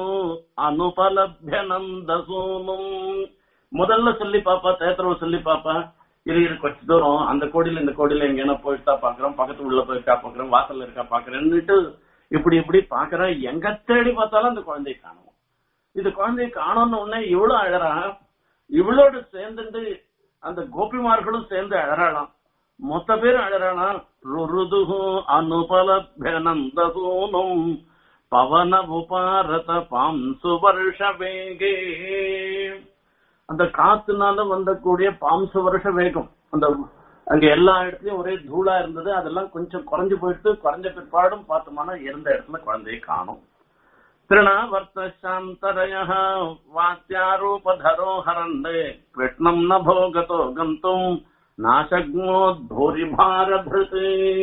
அனுபலபியனந்தசூனும் முதல்ல சொல்லி பாப்பா தேத்திரவ சொல்லி பாப்பா இரு இரு கொஞ்ச தூரம் அந்த கோடியில இந்த கோடியில எங்கேனா போயிட்டா பாக்குறோம் பக்கத்து உள்ள போயிருக்கா பாக்குறோம் வாசல்ல இருக்கா பாக்குறேன்னுட்டு இப்படி இப்படி பாக்குறேன் எங்க தேடி பார்த்தாலும் அந்த குழந்தைய காணும் இது குழந்தைய காணோம்னு உடனே இவ்வளவு அழறா இவளோட சேர்ந்துட்டு அந்த கோபிமார்களும் சேர்ந்து அழறாளாம் மொத்த பேரும் அழறாளாம் ருருதுகு அனுபலபியனந்தசூனும் பவன உபாரத பாம்சு வருஷ வேகே அந்த காத்துனால வந்தக்கூடிய பாம்சு வருஷ வேகம் அந்த அங்க எல்லா இடத்துலயும் ஒரே தூளா இருந்தது அதெல்லாம் கொஞ்சம் குறைஞ்சு போயிட்டு குறைஞ்ச பிற்பாடும் பார்த்தோம்னா இருந்த இடத்துல குழந்தையை காணும் திருணாவர்த்த சாந்தரய வாத்தியாரூபதரோ ஹரண்டே கிருஷ்ணம் ந போகதோ கந்தும் நாசக்மோத்பூரி பாரபிருத்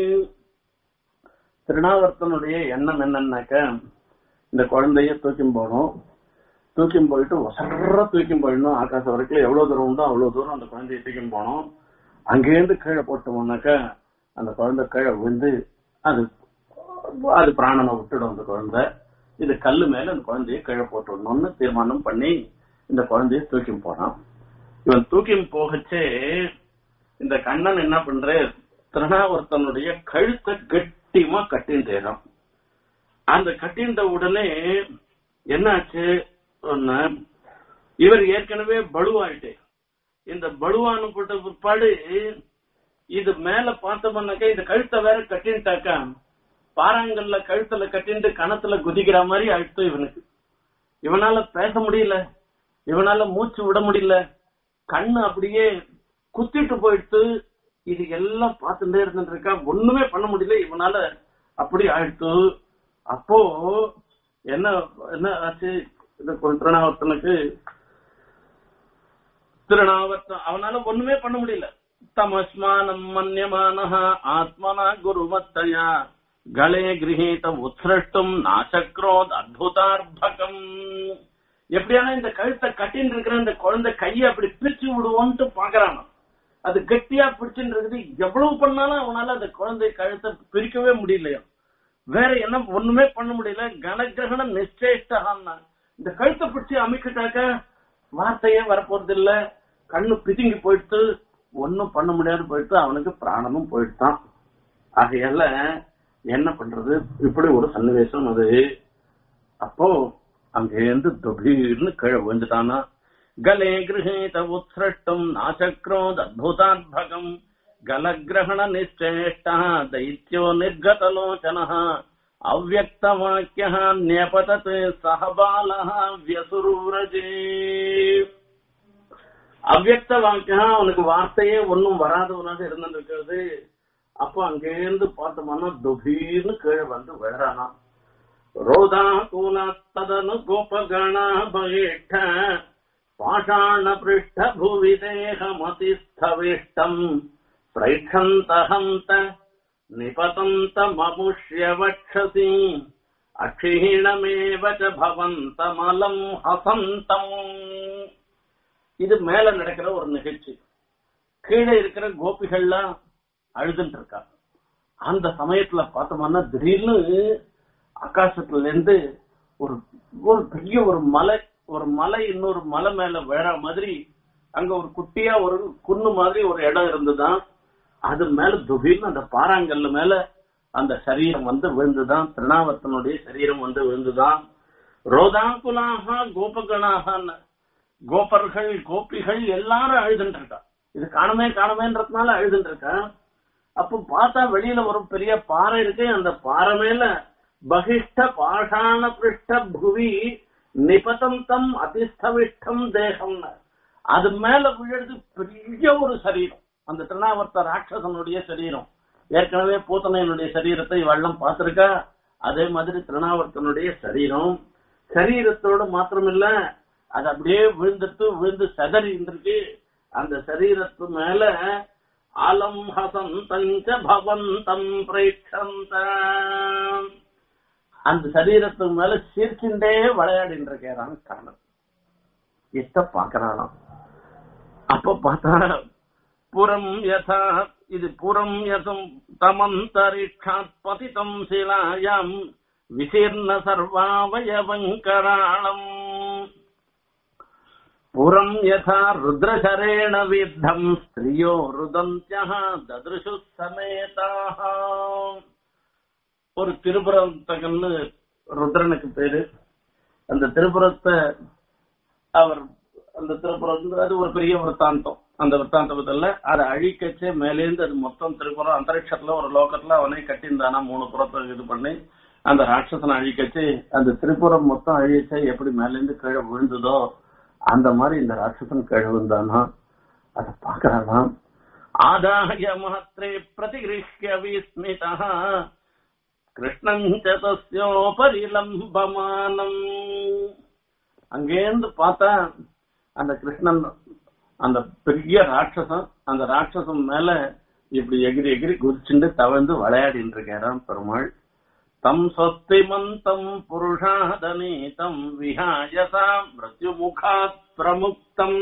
திருநாவர்த்தனுடைய எண்ணம் என்னன்னாக்க இந்த குழந்தைய தூக்கி போகணும் தூக்கி போயிட்டு ஒசர தூக்கி போயிடணும் ஆகாசம் வரைக்கும் எவ்வளவு தூரம் உண்டோ அவ்வளவு தூரம் அந்த குழந்தைய தூக்கி போகணும் அங்கேருந்து கீழே போட்டோம்னாக்க அந்த குழந்தை கீழே விழுந்து அது அது பிராணனை விட்டுடும் அந்த குழந்தை இது கல்லு மேல அந்த குழந்தைய கீழே போட்டுடணும்னு தீர்மானம் பண்ணி இந்த குழந்தைய தூக்கி போனான் இவன் தூக்கி போகச்சே இந்த கண்ணன் என்ன பண்ற திருநாவர்த்தனுடைய கழுத்தை கட்டியமா கட்டின்றான் அந்த கட்டின்ற உடனே என்னாச்சு சொன்ன இவர் ஏற்கனவே பலுவாயிட்டு இந்த பலுவானு போட்ட பிற்பாடு இது மேல பார்த்தோம்னாக்கா இந்த கழுத்தை வேற கட்டின்ட்டாக்கா பாறாங்கல்ல கழுத்துல கட்டிட்டு கணத்துல குதிக்கிற மாதிரி ஆயிடுத்து இவனுக்கு இவனால பேச முடியல இவனால மூச்சு விட முடியல கண்ணு அப்படியே குத்திட்டு போயிடுத்து இது எல்லாம் பார்த்துட்டே இருந்துட்டு இருக்கா ஒண்ணுமே பண்ண முடியல இவனால அப்படி ஆயிடுத்து அப்போ என்ன என்ன ஆச்சு இது திருநாவர்த்தனுக்கு திருநாவர்த்தன் அவனால ஒண்ணுமே பண்ண முடியல தமஸ்மானம் மன்யமான ஆத்மனா குருமத்தயா கலே கிரகீத உத்ரஷ்டும் நாசக்ரோத் அத்புதார்பகம் எப்படியான இந்த கழுத்தை கட்டின்னு இருக்கிற இந்த குழந்தை கையை அப்படி பிரிச்சு விடுவோன்ட்டு பாக்குறான் அது கெட்டியா பிடிச்சுட்டு இருக்குது எவ்வளவு பண்ணாலும் அவனால அந்த குழந்தை கழுத்தை பிரிக்கவே முடியலையா வேற என்ன ஒண்ணுமே பண்ண முடியல கனகிரகண நிச்சயிஷ்டான்னா இந்த கழுத்தை பிடிச்சு அமைக்கிட்டாக்க வார்த்தையே வரப்போறது இல்ல கண்ணு பிதுங்கி போயிட்டு ஒன்னும் பண்ண முடியாது போயிட்டு அவனுக்கு பிராணமும் போயிட்டான் ஆகையால என்ன பண்றது இப்படி ஒரு சன்னிவேசம் அது அப்போ அங்கேருந்து தொபீர்னு கீழே விழுந்துட்டானா கலே கிரகீத உத்ரஷ்டும் நாசக்ரோத் அத்புதாத்பகம் கலகிரகண நிச்சேஷ்டா தைத்யோ நிர்கதலோச்சன அவ்வக்த வாக்கிய ஞபதத் சஹபால வியசுரூரஜே அவ்வக்த வாக்கியம் அவனுக்கு வார்த்தையே ஒன்னும் வராதவனாக இருந்திருக்கிறது அப்போ அங்கேருந்து பார்த்தோம்னா துபீர்னு கீழே வந்து விழறானா ரோதா கூலத்ததனு கோபகணா பயிட்ட பாஷாண பிருஷ்ட புவி தேகமதிஸ்தவிஷ்டம் பிரைஷந்த ஹந்த நிபதந்த மமுஷ்ய வக்ஷசி அக்ஷீணமேவ ச பவந்தமலம் ஹசந்தம் இது மேல நடக்கிற ஒரு நிகழ்ச்சி கீழே இருக்கிற கோபிகள்லாம் அழுதுட்டு இருக்கா அந்த சமயத்துல பார்த்தோம்னா திடீர்னு ஆகாசத்துல இருந்து ஒரு ஒரு பெரிய ஒரு மலை ஒரு மலை இன்னொரு மலை மேல விழற மாதிரி அங்க ஒரு குட்டியா ஒரு குன்னு மாதிரி ஒரு இடம் இருந்துதான் அது மேல துபீர்னு அந்த பாறாங்கல்ல மேல அந்த சரீரம் வந்து விழுந்துதான் திருநாவர்த்தனுடைய சரீரம் வந்து விழுந்துதான் ரோதாகுலாக கோபகணாக கோபர்கள் கோபிகள் எல்லாரும் அழுதுட்டு இருக்கா இது காணமே காணமேன்றதுனால அழுதுட்டு இருக்கேன் அப்போ பார்த்தா வெளியில ஒரு பெரிய பாறை இருக்கு அந்த பாறை மேல பகிஷ்ட பாஷாண பிருஷ்ட புவி நிபதந்தம் அதிஸ்தவிஷ்டம் தேகம் அது மேல விழுறது பெரிய ஒரு சரீரம் அந்த திருநாவர்த்த ராட்சசனுடைய சரீரம் ஏற்கனவே பூத்தனையனுடைய சரீரத்தை வள்ளம் பார்த்திருக்கா அதே மாதிரி திருநாவர்த்தனுடைய சரீரம் சரீரத்தோட மாத்திரமில்ல அது அப்படியே விழுந்துட்டு விழுந்து சதறி இருந்திருக்கு அந்த சரீரத்து மேல ஆலம் ஹசந்தஞ்ச பவந்தம் பிரேட்சந்த அந்த சரீரத்து மேல சீர்கின்றே விளையாடின்னு இருக்கிறான் கர்ணன் இஷ்ட பாக்குறானாம் அப்ப பார்த்தா புறம் யதா இது புறம் யதம் தமந்தரிக்ஷாத் பதிதம் சிலாயாம் விசீர்ண சர்வாவயவங்கராளம் புறம் யதா ருத்ரசரேண வித்தம் ஸ்திரியோ ருதந்தியः ததிருஷு சமேதாக ஒரு திருபுரத்தகன்னு ருத்ரனுக்கு பேரு அந்த திருபுரத்தை அவர் அந்த திருப்புறம் அது ஒரு பெரிய விற்த்தாந்தம் அந்த விற்த்தாந்தத்துல அதை அழிக்கச்சே மேலேந்து அது மொத்தம் திருப்புறம் அந்தரிக்ஷத்துல ஒரு லோகத்துல அவனே கட்டியிருந்தானா மூணு புறத்தை இது பண்ணி அந்த ராட்சசனை அழிக்கச்சு அந்த திரிபுரம் மொத்தம் அழிச்சே எப்படி மேலேந்து கீழே விழுந்ததோ அந்த மாதிரி இந்த ராட்சசன் கீழே விழுந்தானா அதை பாக்குறானா ஆதாய மகத்ரே பிரதிகிருஷ்ய விஸ்மிதா கிருஷ்ணம் சதஸ்யோபரி லம்பமானம் அங்கேருந்து பார்த்தா அந்த கிருஷ்ணன் அந்த பெரிய ராட்சசம் அந்த ராட்சசம் மேல இப்படி எகிரி எகிரி குதிச்சுட்டு தவழ்ந்து விளையாடிட்டு இருக்காராம் பெருமாள் தம் ஸ்வஸ்திமந்தம் புருஷாதனீதம் விஹாயசா மிருத்யு முகாத் பிரமுக்தம்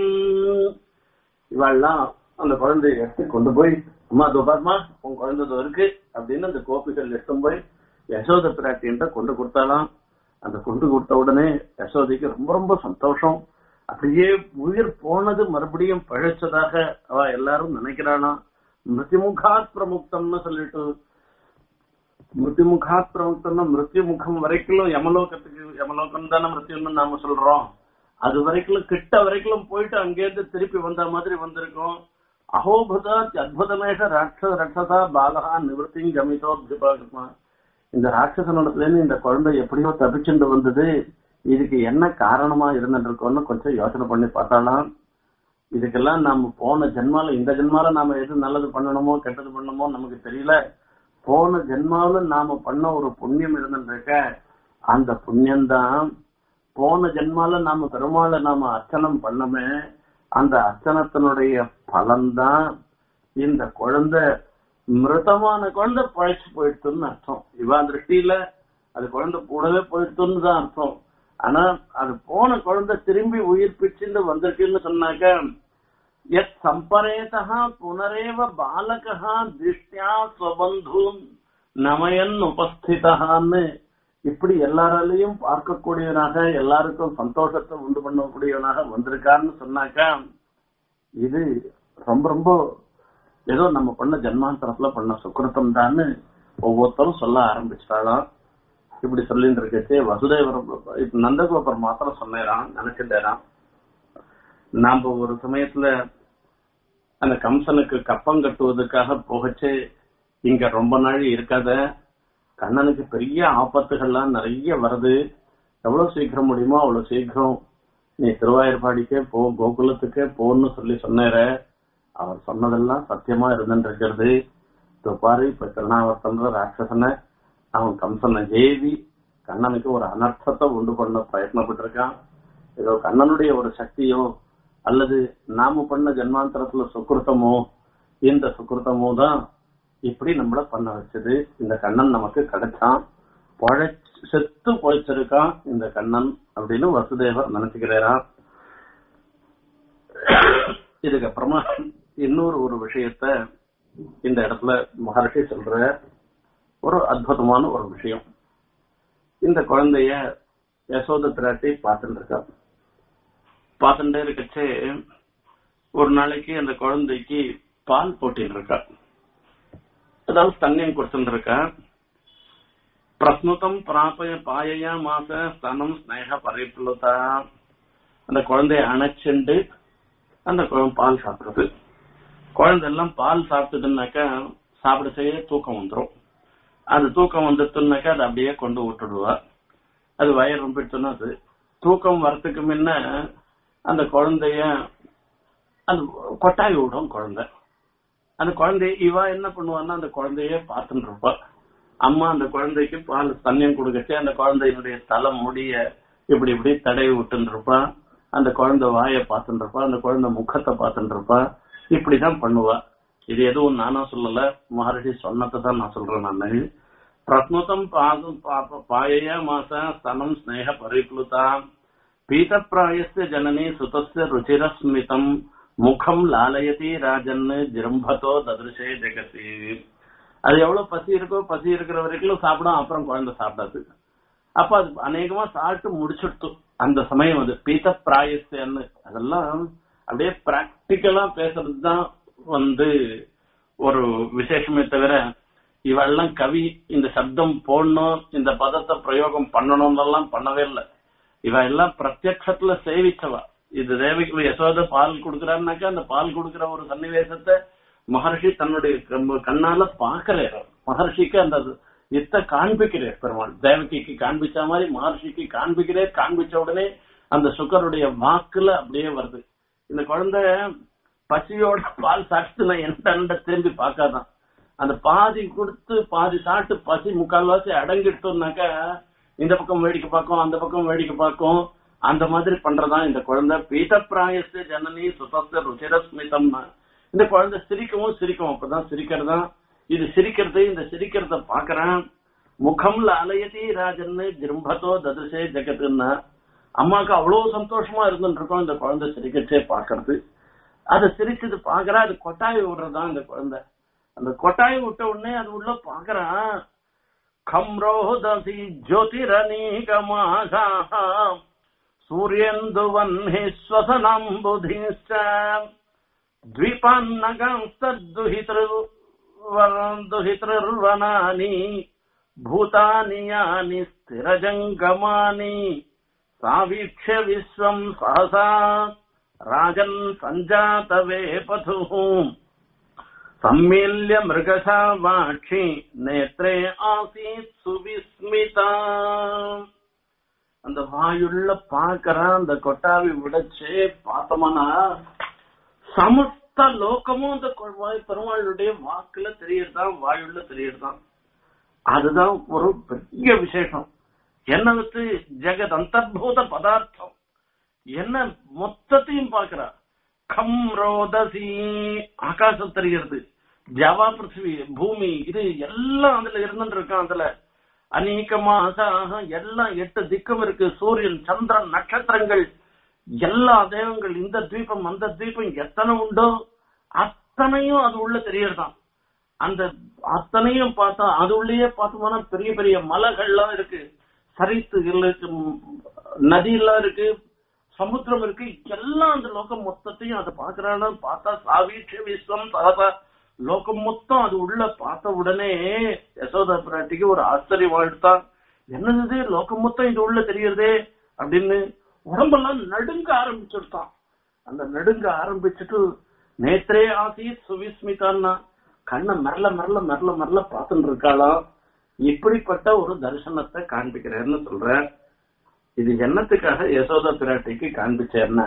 இவாள்லாம் அந்த குழந்தைய எடுத்து கொண்டு போய் அம்மா துபார்மா உன் குழந்தை இதோ இருக்கு அப்படின்னு அந்த கோபிகள் எடுத்து போய் யசோத பிராட்டின்ட்ட கொண்டு கொடுத்தாலாம் அந்த கொண்டு கொடுத்த உடனே யசோதைக்கு ரொம்ப ரொம்ப சந்தோஷம் அப்படியே உயிர் போனது மறுபடியும் பழைச்சதாக அவ எல்லாரும் நினைக்கிறாளாம் மிருத்திமுகாத் பிரமுக்தம்னு சொல்லிட்டு மிருத்திமுகாத் பிரமுக்தம்னா மிருத்யு முகம் வரைக்கும் யமலோகத்துக்கு யமலோகம் தானே மிருத்யுன்னு நாம சொல்றோம் அது வரைக்கும் கிட்ட வரைக்கும் போயிட்டு அங்கேருந்து திருப்பி வந்த மாதிரி வந்திருக்கோம் அகோபுதா அத்புதமேஷ ராட்ச ரட்சதா பாலகா நிவர்த்தி கமிதோத்யுபாகமா இந்த ராட்சசனிடத்துல இருந்து இந்த குழந்தை எப்படியோ தப்பிச்சுட்டு வந்தது இதுக்கு என்ன காரணமா இருந்துருக்கோம்னு கொஞ்சம் யோசனை பண்ணி பார்த்தாலாம் இதுக்கெல்லாம் நாம போன ஜென்மால இந்த ஜென்மால நாம எது நல்லது பண்ணணுமோ கெட்டது பண்ணணுமோ நமக்கு தெரியல போன ஜென்மாவில நாம பண்ண ஒரு புண்ணியம் இருந்துருக்க அந்த புண்ணியம்தான் போன ஜென்மால நாம பெருமாளை நாம அர்ச்சனம் பண்ணமே அந்த அர்ச்சனத்தினுடைய பலன்தான் இந்த குழந்தை மிருதமான குழந்தை பழைச்சு போயிடுத்துன்னு அர்த்தம் இவா திருஷ்டியில அது குழந்தை கூடவே போயிடுத்துன்னு தான் அர்த்தம் ஆனா அது போன குழந்தை திரும்பி உயிர் பிச்சுன்னு வந்திருக்குன்னு சொன்னாக்க எத் சம்பரேதா புனரேவ பாலகா திருஷ்டியா ஸ்வபந்து நமயன் உபஸ்திதான்னு இப்படி எல்லாராலையும் பார்க்கக்கூடியவனாக எல்லாருக்கும் சந்தோஷத்தை உண்டு பண்ணக்கூடியவனாக வந்திருக்கான்னு சொன்னாக்கா இது ரொம்ப ரொம்ப ஏதோ நம்ம பண்ண ஜென்மாந்தரத்துல பண்ண சுக்கிரத்தம் தான்னு ஒவ்வொருத்தரும் சொல்ல ஆரம்பிச்சிட்டாளாம் இப்படி சொல்லிட்டு இருக்கச்சே வசுதேவர் இப்ப நந்தகோபர் மாத்திரம் சொன்னேரான் நினைச்சிட்டேரான் நாம ஒரு சமயத்துல அந்த கம்சனுக்கு கப்பம் கட்டுவதற்காக போகச்சு இங்க ரொம்ப நாள் இருக்காத கண்ணனுக்கு பெரிய ஆபத்துகள்லாம் நிறைய வருது எவ்வளவு சீக்கிரம் முடியுமோ அவ்வளவு சீக்கிரம் நீ திருவாயூர்பாடிக்கே போ கோகுலத்துக்கே போன்னு சொல்லி சொன்னேர அவர் சொன்னதெல்லாம் சத்தியமா இருந்துட்டு இருக்கிறது இப்ப பாரு இப்ப திருநாவர்த்தன்ற ராட்சசனை அவன் கம்சனை ஜெயவி கண்ணனுக்கு ஒரு அனர்த்தத்தை உண்டு பண்ண பிரயத்னப்பட்டு இருக்கான் ஏதோ கண்ணனுடைய ஒரு சக்தியோ அல்லது நாம பண்ண ஜென்மாந்தரத்துல சுக்கிருத்தமோ இந்த சுக்கிருத்தமோ தான் இப்படி நம்மள பண்ண வச்சது இந்த கண்ணன் நமக்கு கிடைச்சான் பழைச்சு செத்து பொழைச்சிருக்கான் இந்த கண்ணன் அப்படின்னு வசுதேவர் நினைச்சுக்கிறாராம் இதுக்கப்புறமா இன்னொரு ஒரு விஷயத்த இந்த இடத்துல மகர்ஷி சொல்ற ஒரு அற்புதமான ஒரு விஷயம் இந்த குழந்தைய யசோத பிராட்டி பார்த்துட்டு இருக்கா பார்த்துட்டே இருக்கச்சே ஒரு நாளைக்கு அந்த குழந்தைக்கு பால் போட்டின்னு இருக்கா அதாவது தண்ணியும் கொடுத்துட்டு இருக்கா பிரஸ்னுதம் பிராபய பாயையா மாச ஸ்தனம் ஸ்னேக பரிப்ளுதா அந்த குழந்தைய அணைச்சுண்டு அந்த குழந்தை பால் சாப்பிடுறது குழந்தை எல்லாம் பால் சாப்பிட்டுதுன்னாக்கா சாப்பிட செய்ய தூக்கம் வந்துடும் அந்த தூக்கம் வந்துட்டுனாக்கா அதை அப்படியே கொண்டு விட்டுடுவா அது வயிறு ரொம்பிட்டுன்னா அது தூக்கம் வரத்துக்கு முன்ன அந்த குழந்தைய அந்த கொட்டாய் விடும் குழந்தை அந்த குழந்தைய இவ என்ன பண்ணுவான்னா அந்த குழந்தைய பார்த்துட்டு இருப்பா அம்மா அந்த குழந்தைக்கு பால் தண்ணியம் கொடுக்கச்சு அந்த குழந்தையினுடைய தலை முடிய இப்படி இப்படி தடவி விட்டுன்னு இருப்பா அந்த குழந்தை வாயை பார்த்துட்டு இருப்பா அந்த குழந்தை முகத்தை பார்த்துட்டு இருப்பா இப்படிதான் பண்ணுவா இது எதுவும் நானா சொல்லல மகர்ஷி சொன்னதை தான் நான் சொல்றேன் நான் பிரத்னுதம் பாதம் பாயைய மாச ஸ்தனம் ஸ்னேக பரிப்ளுதாம் பீதப்பிராயஸ்ய ஜனனி சுதஸ்ய ருச்சிரஸ்மிதம் முகம் லாலயதி ராஜன் ஜிரம்பதோ ததிருஷே ஜெகதி அது எவ்வளவு பசி இருக்கோ பசி இருக்கிற வரைக்கும் சாப்பிடும் அப்புறம் குழந்தை சாப்பிடாது அப்ப அது அநேகமா சாப்பிட்டு முடிச்சுட்டு அந்த சமயம் அது பீத்த பிராயஸ்தன்னு அதெல்லாம் அப்படியே பிராக்டிக்கலா பேசுறது தான் வந்து ஒரு விசேஷமே தவிர இவெல்லாம் கவி இந்த சப்தம் போடணும் இந்த பதத்தை பிரயோகம் பண்ணணும்னு பண்ணவே இல்லை இவ எல்லாம் பிரத்யக்ஷத்துல சேவிச்சவா இது தேவிக்கு யசோத பால் கொடுக்கறாருனாக்கா அந்த பால் கொடுக்கிற ஒரு சன்னிவேசத்தை மகர்ஷி தன்னுடைய கண்ண- கண்ணால பாக்குறாரு மகர்ஷிக்கு அந்த இத்த காண்பிக்கிறார் பெருமாள் தேவகிக்கு காண்பிச்ச மாதிரி மகர்ஷிக்கு காண்பிக்கிறார் காண்பிச்ச உடனே அந்த சுகருடைய வாக்குல அப்படியே வருது இந்த குழந்தை பசியோட பால் சாப்பிட்டு என்ன திரும்பி பார்க்காதான் அந்த பாதி கொடுத்து பாதி சாப்பிட்டு பசி முக்கால்வாசி அடங்கிட்டோம்னாக்கா இந்த பக்கம் வேடிக்கை பார்க்கும் அந்த பக்கம் வேடிக்கை பார்க்கும் அந்த மாதிரி பண்றதான் இந்த குழந்தை பீத பிராயஸ்து ஜனனி சுதஸ்த ருச்சிரஸ்மிதம்னா இந்த குழந்தை சிரிக்கவும் சிரிக்கும் அப்பதான் சிரிக்கிறதா இது சிரிக்கிறது இந்த சிரிக்கிறத பாக்குறேன் முகம்ல அலையதி ராஜன்னு ஜிரும்பதோ ததுசே ஜெகத்துன்னா அம்மாவுக்கு அவ்வளவு சந்தோஷமா இருந்துட்டு இருக்கோம் இந்த குழந்தை சிரிக்கச்சே பாக்குறது அதை சிரிச்சது பாக்குறா அது கொட்டாய் விடுறதுதான் இந்த குழந்தை அந்த கொட்டாய் விட்ட உடனே அது உள்ள பாக்குறான் கம்ரோதசி ஜோதிரநீகமாசா சூரியந்துவன்ஹி ஸ்வசனம்புதிஷ்ட द्वीपान्नगांस्तद्दुहितृर्वनानि भूतानि यानि स्थिरजङ्गमानि सावीक्ष्य विश्वम् सहसा राजन् सञ्जातवेपथुः सम्मील्य मृगशा वाक्षि नेत्रे आसीत् सुविस्मिता அந்த வாயுள்ள பாக்குறான் அந்த கொட்டாவி விடச்சே பார்த்தோம்னா சமஸ்த லோகமும் அந்த கொ- வாய் பெருமாளுடைய வாக்குல தெரியறதான் வாயுள்ள தெரியறதான் அதுதான் ஒரு பெரிய விசேஷம் என்ன வந்து ஜெகத் அந்தர்பூத பதார்த்தம் என்ன மொத்தத்தையும் பாக்குறா கம் ரோதசி ஆகாசம் தெரிகிறது ஜவா பிருத்திவி பூமி இது எல்லாம் அதுல இருந்துட்டு இருக்கான் அதுல அநேக மாசாக எல்லாம் எட்டு திக்கும் இருக்கு சூரியன் சந்திரன் நட்சத்திரங்கள் எல்லா தெய்வங்கள் இந்த தீபம் அந்த தீபம் எத்தனை உண்டோ அத்தனையும் அது உள்ள தெரியறதாம் அந்த அத்தனையும் பார்த்தா அது உள்ளேயே பார்த்தோம்னா பெரிய பெரிய மலைகள்லாம் இருக்கு சரித்து இருக்கு ம், நதியெல்லாம் இருக்கு சமுத்திரம் இருக்கு எல்லாம் அந்த லோகம் மொத்தத்தையும் அதை பாக்குறான்னு பார்த்தா சாவீட்ச விஸ்வம் சகசா லோகம் மொத்தம் அது உள்ள பார்த்த உடனே யசோதா பிராட்டிக்கு ஒரு ஆச்சரியம் வாழ்த்தான் என்னது இது? லோகம் மொத்தம் இது உள்ள தெரியறதே அப்படின்னு உடம்பெல்லாம் நடுங்க ஆரம்பிச்சுட்டான் அந்த நடுங்க ஆரம்பிச்சுட்டு நேத்ரே ஆசி சுவிஸ்மிதான்னா கண்ணை மரல மரல மரல மரல பார்த்துட்டு இருக்காளாம் இப்படிப்பட்ட ஒரு தரிசனத்தை காண்பிக்கிறேன்னு சொல்றேன் இது என்னத்துக்காக யசோதா பிராட்டிக்கு காண்பிச்சேன்னா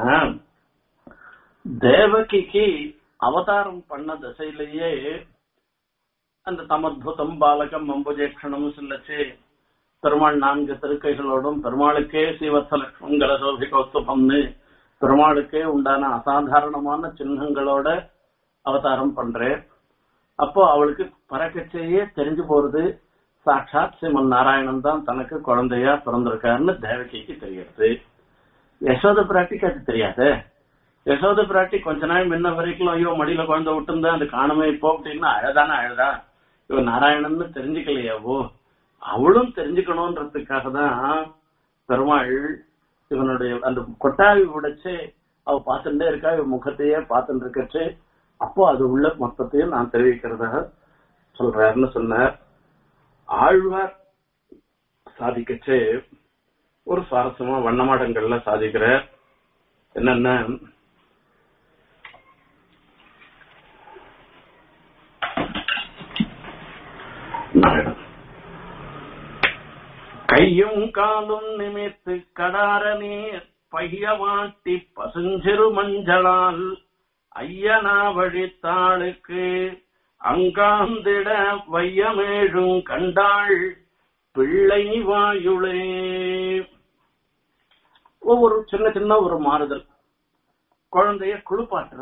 தேவகிக்கு அவதாரம் பண்ண திசையிலேயே அந்த தமத்புதம் பாலகம் அம்புஜேக்ஷணம் சொல்லச்சு பெருமாள் நான்கு திருக்கைகளோடும் பெருமாளுக்கே ஸ்ரீவத்சலட்சுமங்கல சோபிகோஸ்துபம்னு பெருமாளுக்கே உண்டான அசாதாரணமான சின்னங்களோட அவதாரம் பண்றேன் அப்போ அவளுக்கு பறக்கச்சேயே தெரிஞ்சு போறது சாட்சாத் ஸ்ரீமன் நாராயணன் தான் தனக்கு குழந்தையா பிறந்திருக்காருன்னு தேவகிக்கு தெரிகிறது யசோத பிராட்டிக்கு அது தெரியாது யசோத பிராட்டி கொஞ்ச நாள் முன்ன வரைக்கும் ஐயோ மடியில குழந்தை விட்டுருந்தா அது காணுமே இப்போ அப்படின்னா அழதானே அழதா இவன் நாராயணன்னு தெரிஞ்சுக்கலையாவோ அவளும் தெரிஞ்சுக்கணும்ன்றதுக்காக தான் பெருமாள் இவனுடைய அந்த கொட்டாவி உடைச்சு அவ பார்த்துட்டே இருக்கா இவன் முகத்தையே பார்த்துட்டு இருக்கச்சு அப்போ அது உள்ள மொத்தத்தையும் நான் தெரிவிக்கிறதாக சொல்றாருன்னு சொன்னார் ஆழ்வார் சாதிக்கச்சு ஒரு சுவாரஸ்யமா வண்ணமாடங்கள்ல சாதிக்கிறார் என்னன்னா நாராயணன் கையும் காலும் நிமித்து கடார நீர் பையவாட்டி பசுஞ்சிறு மஞ்சளால் ஐயனா வழித்தாளுக்கு அங்காந்திட வையமேழும் கண்டாள் பிள்ளை வாயுளே ஒவ்வொரு சின்ன சின்ன ஒரு மாறுதல் குழந்தைய குளிப்பாட்டுற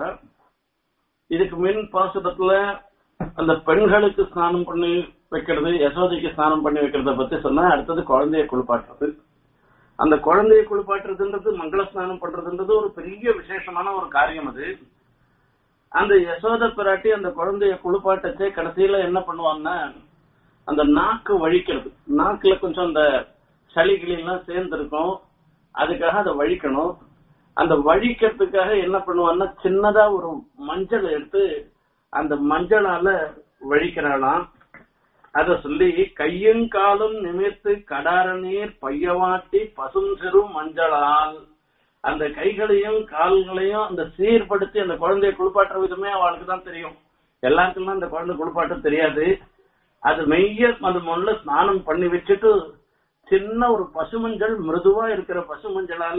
இதுக்கு மின் பாசுரத்துல அந்த பெண்களுக்கு ஸ்நானம் பண்ணி வைக்கிறது யசோதைக்கு ஸ்நானம் பண்ணி வைக்கிறத பத்தி சொன்னா அடுத்தது குழந்தைய குளிப்பாட்டுறது அந்த குழந்தைய குளிப்பாட்டுறதுன்றது மங்கள ஸ்நானம் பண்றதுன்றது ஒரு பெரிய விசேஷமான ஒரு காரியம் அது அந்த யசோத பிராட்டி அந்த குழந்தைய குளிப்பாட்டச்சே கடைசியில என்ன பண்ணுவாங்கன்னா அந்த நாக்கு வழிக்கிறது நாக்குல கொஞ்சம் அந்த சளி கிளி எல்லாம் சேர்ந்திருக்கும் அதுக்காக அதை வழிக்கணும் அந்த வழிக்கிறதுக்காக என்ன பண்ணுவான்னா சின்னதா ஒரு மஞ்சள் எடுத்து அந்த மஞ்சளால வழிக்கிறாளாம் அத சொல்லி கையும் காலும் நிமிர்த்து கடார நீர் பையவாட்டி பசும் சிறு மஞ்சளால் அந்த கைகளையும் கால்களையும் அந்த சீர்படுத்தி அந்த குழந்தைய குளிப்பாட்டுற விதமே அவளுக்கு தான் தெரியும் எல்லாருக்கும் அந்த குழந்தை குளிப்பாட்ட தெரியாது அது மெய்ய அது முதல்ல ஸ்நானம் பண்ணி வச்சுட்டு சின்ன ஒரு பசுமஞ்சள் மிருதுவா இருக்கிற பசுமஞ்சளால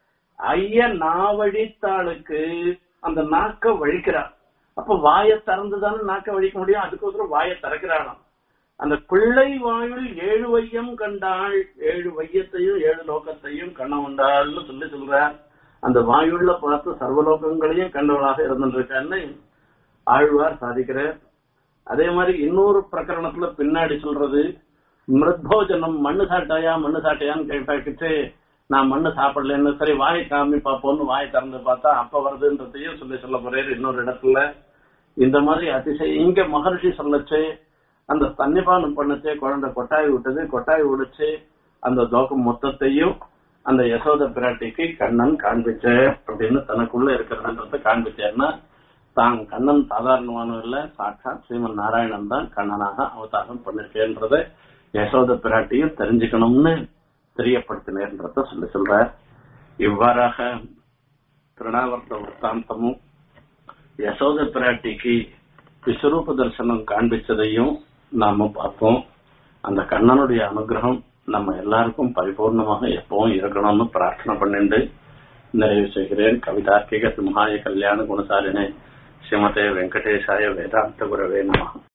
ஐய நாவழித்தாளுக்கு அந்த நாக்க வழிக்கிறார் அப்ப வாயை திறந்துதானே நாக்க வழிக்க முடியும் அதுக்கோசரம் வாயை திறக்கிறாளாம் அந்த பிள்ளை வாயுள் ஏழு வையம் கண்டாள் ஏழு வையத்தையும் ஏழு லோகத்தையும் கண்ண உண்டாள்னு சொல்லி சொல்றார் அந்த வாயுள்ள பார்த்து சர்வலோகங்களையும் கண்டவளாக இருந்துருக்கான்னு ஆழ்வார் சாதிக்கிறார் அதே மாதிரி இன்னொரு பிரகரணத்துல பின்னாடி சொல்றது மிருத்போஜனம் மண்ணு சாட்டாயா மண்ணு சாட்டையான்னு கேட்டாக்கிட்டு நான் மண்ணு சாப்பிடலன்னு சரி வாயை காமி பார்ப்போம்னு வாயை திறந்து பார்த்தா அப்ப வருதுன்றதையும் சொல்லி சொல்ல போறாரு இன்னொரு இடத்துல இந்த மாதிரி அதிசயம் இங்க மகர்ஷி சொல்லச்சு அந்த தன்னிபானம் பண்ணச்சே குழந்தை கொட்டாய் விட்டது கொட்டாய் விடுச்சு அந்த தோக்கம் மொத்தத்தையும் அந்த யசோத பிராட்டிக்கு கண்ணன் காண்பிச்ச அப்படின்னு தனக்குள்ள இருக்கிறதுன்றத காண்பிச்சேன்னா தான் கண்ணன் சாதாரணமானவர் இல்ல சாட்சாத் ஸ்ரீமன் நாராயணன் தான் கண்ணனாக அவதாரம் பண்ணிருக்கேன்றத யசோத பிராட்டியும் தெரிஞ்சுக்கணும்னு தெரியப்படுத்தினேன்றத சொல்லி சொல்ற இவ்வாறாக திருணாவர்த்த வృత్తాந்தமும் யசோத பிராட்டிக்கு விஸ்வரூப தரிசனம் காண்பிச்சதையும் நாம பார்த்தோம் அந்த கண்ணனுடைய அனுகிரகம் நம்ம எல்லாருக்கும் பரிபூர்ணமாக எப்பவும் இருக்கணும்னு பிரார்த்தனை பண்ணிட்டு நிறைவு செய்கிறேன் கவிதார்க்கிக சிம்ஹாய கல்யாண குணசாலினே ஸ்ரீமதே வெங்கடேஷாய வேதாந்த குரவே நம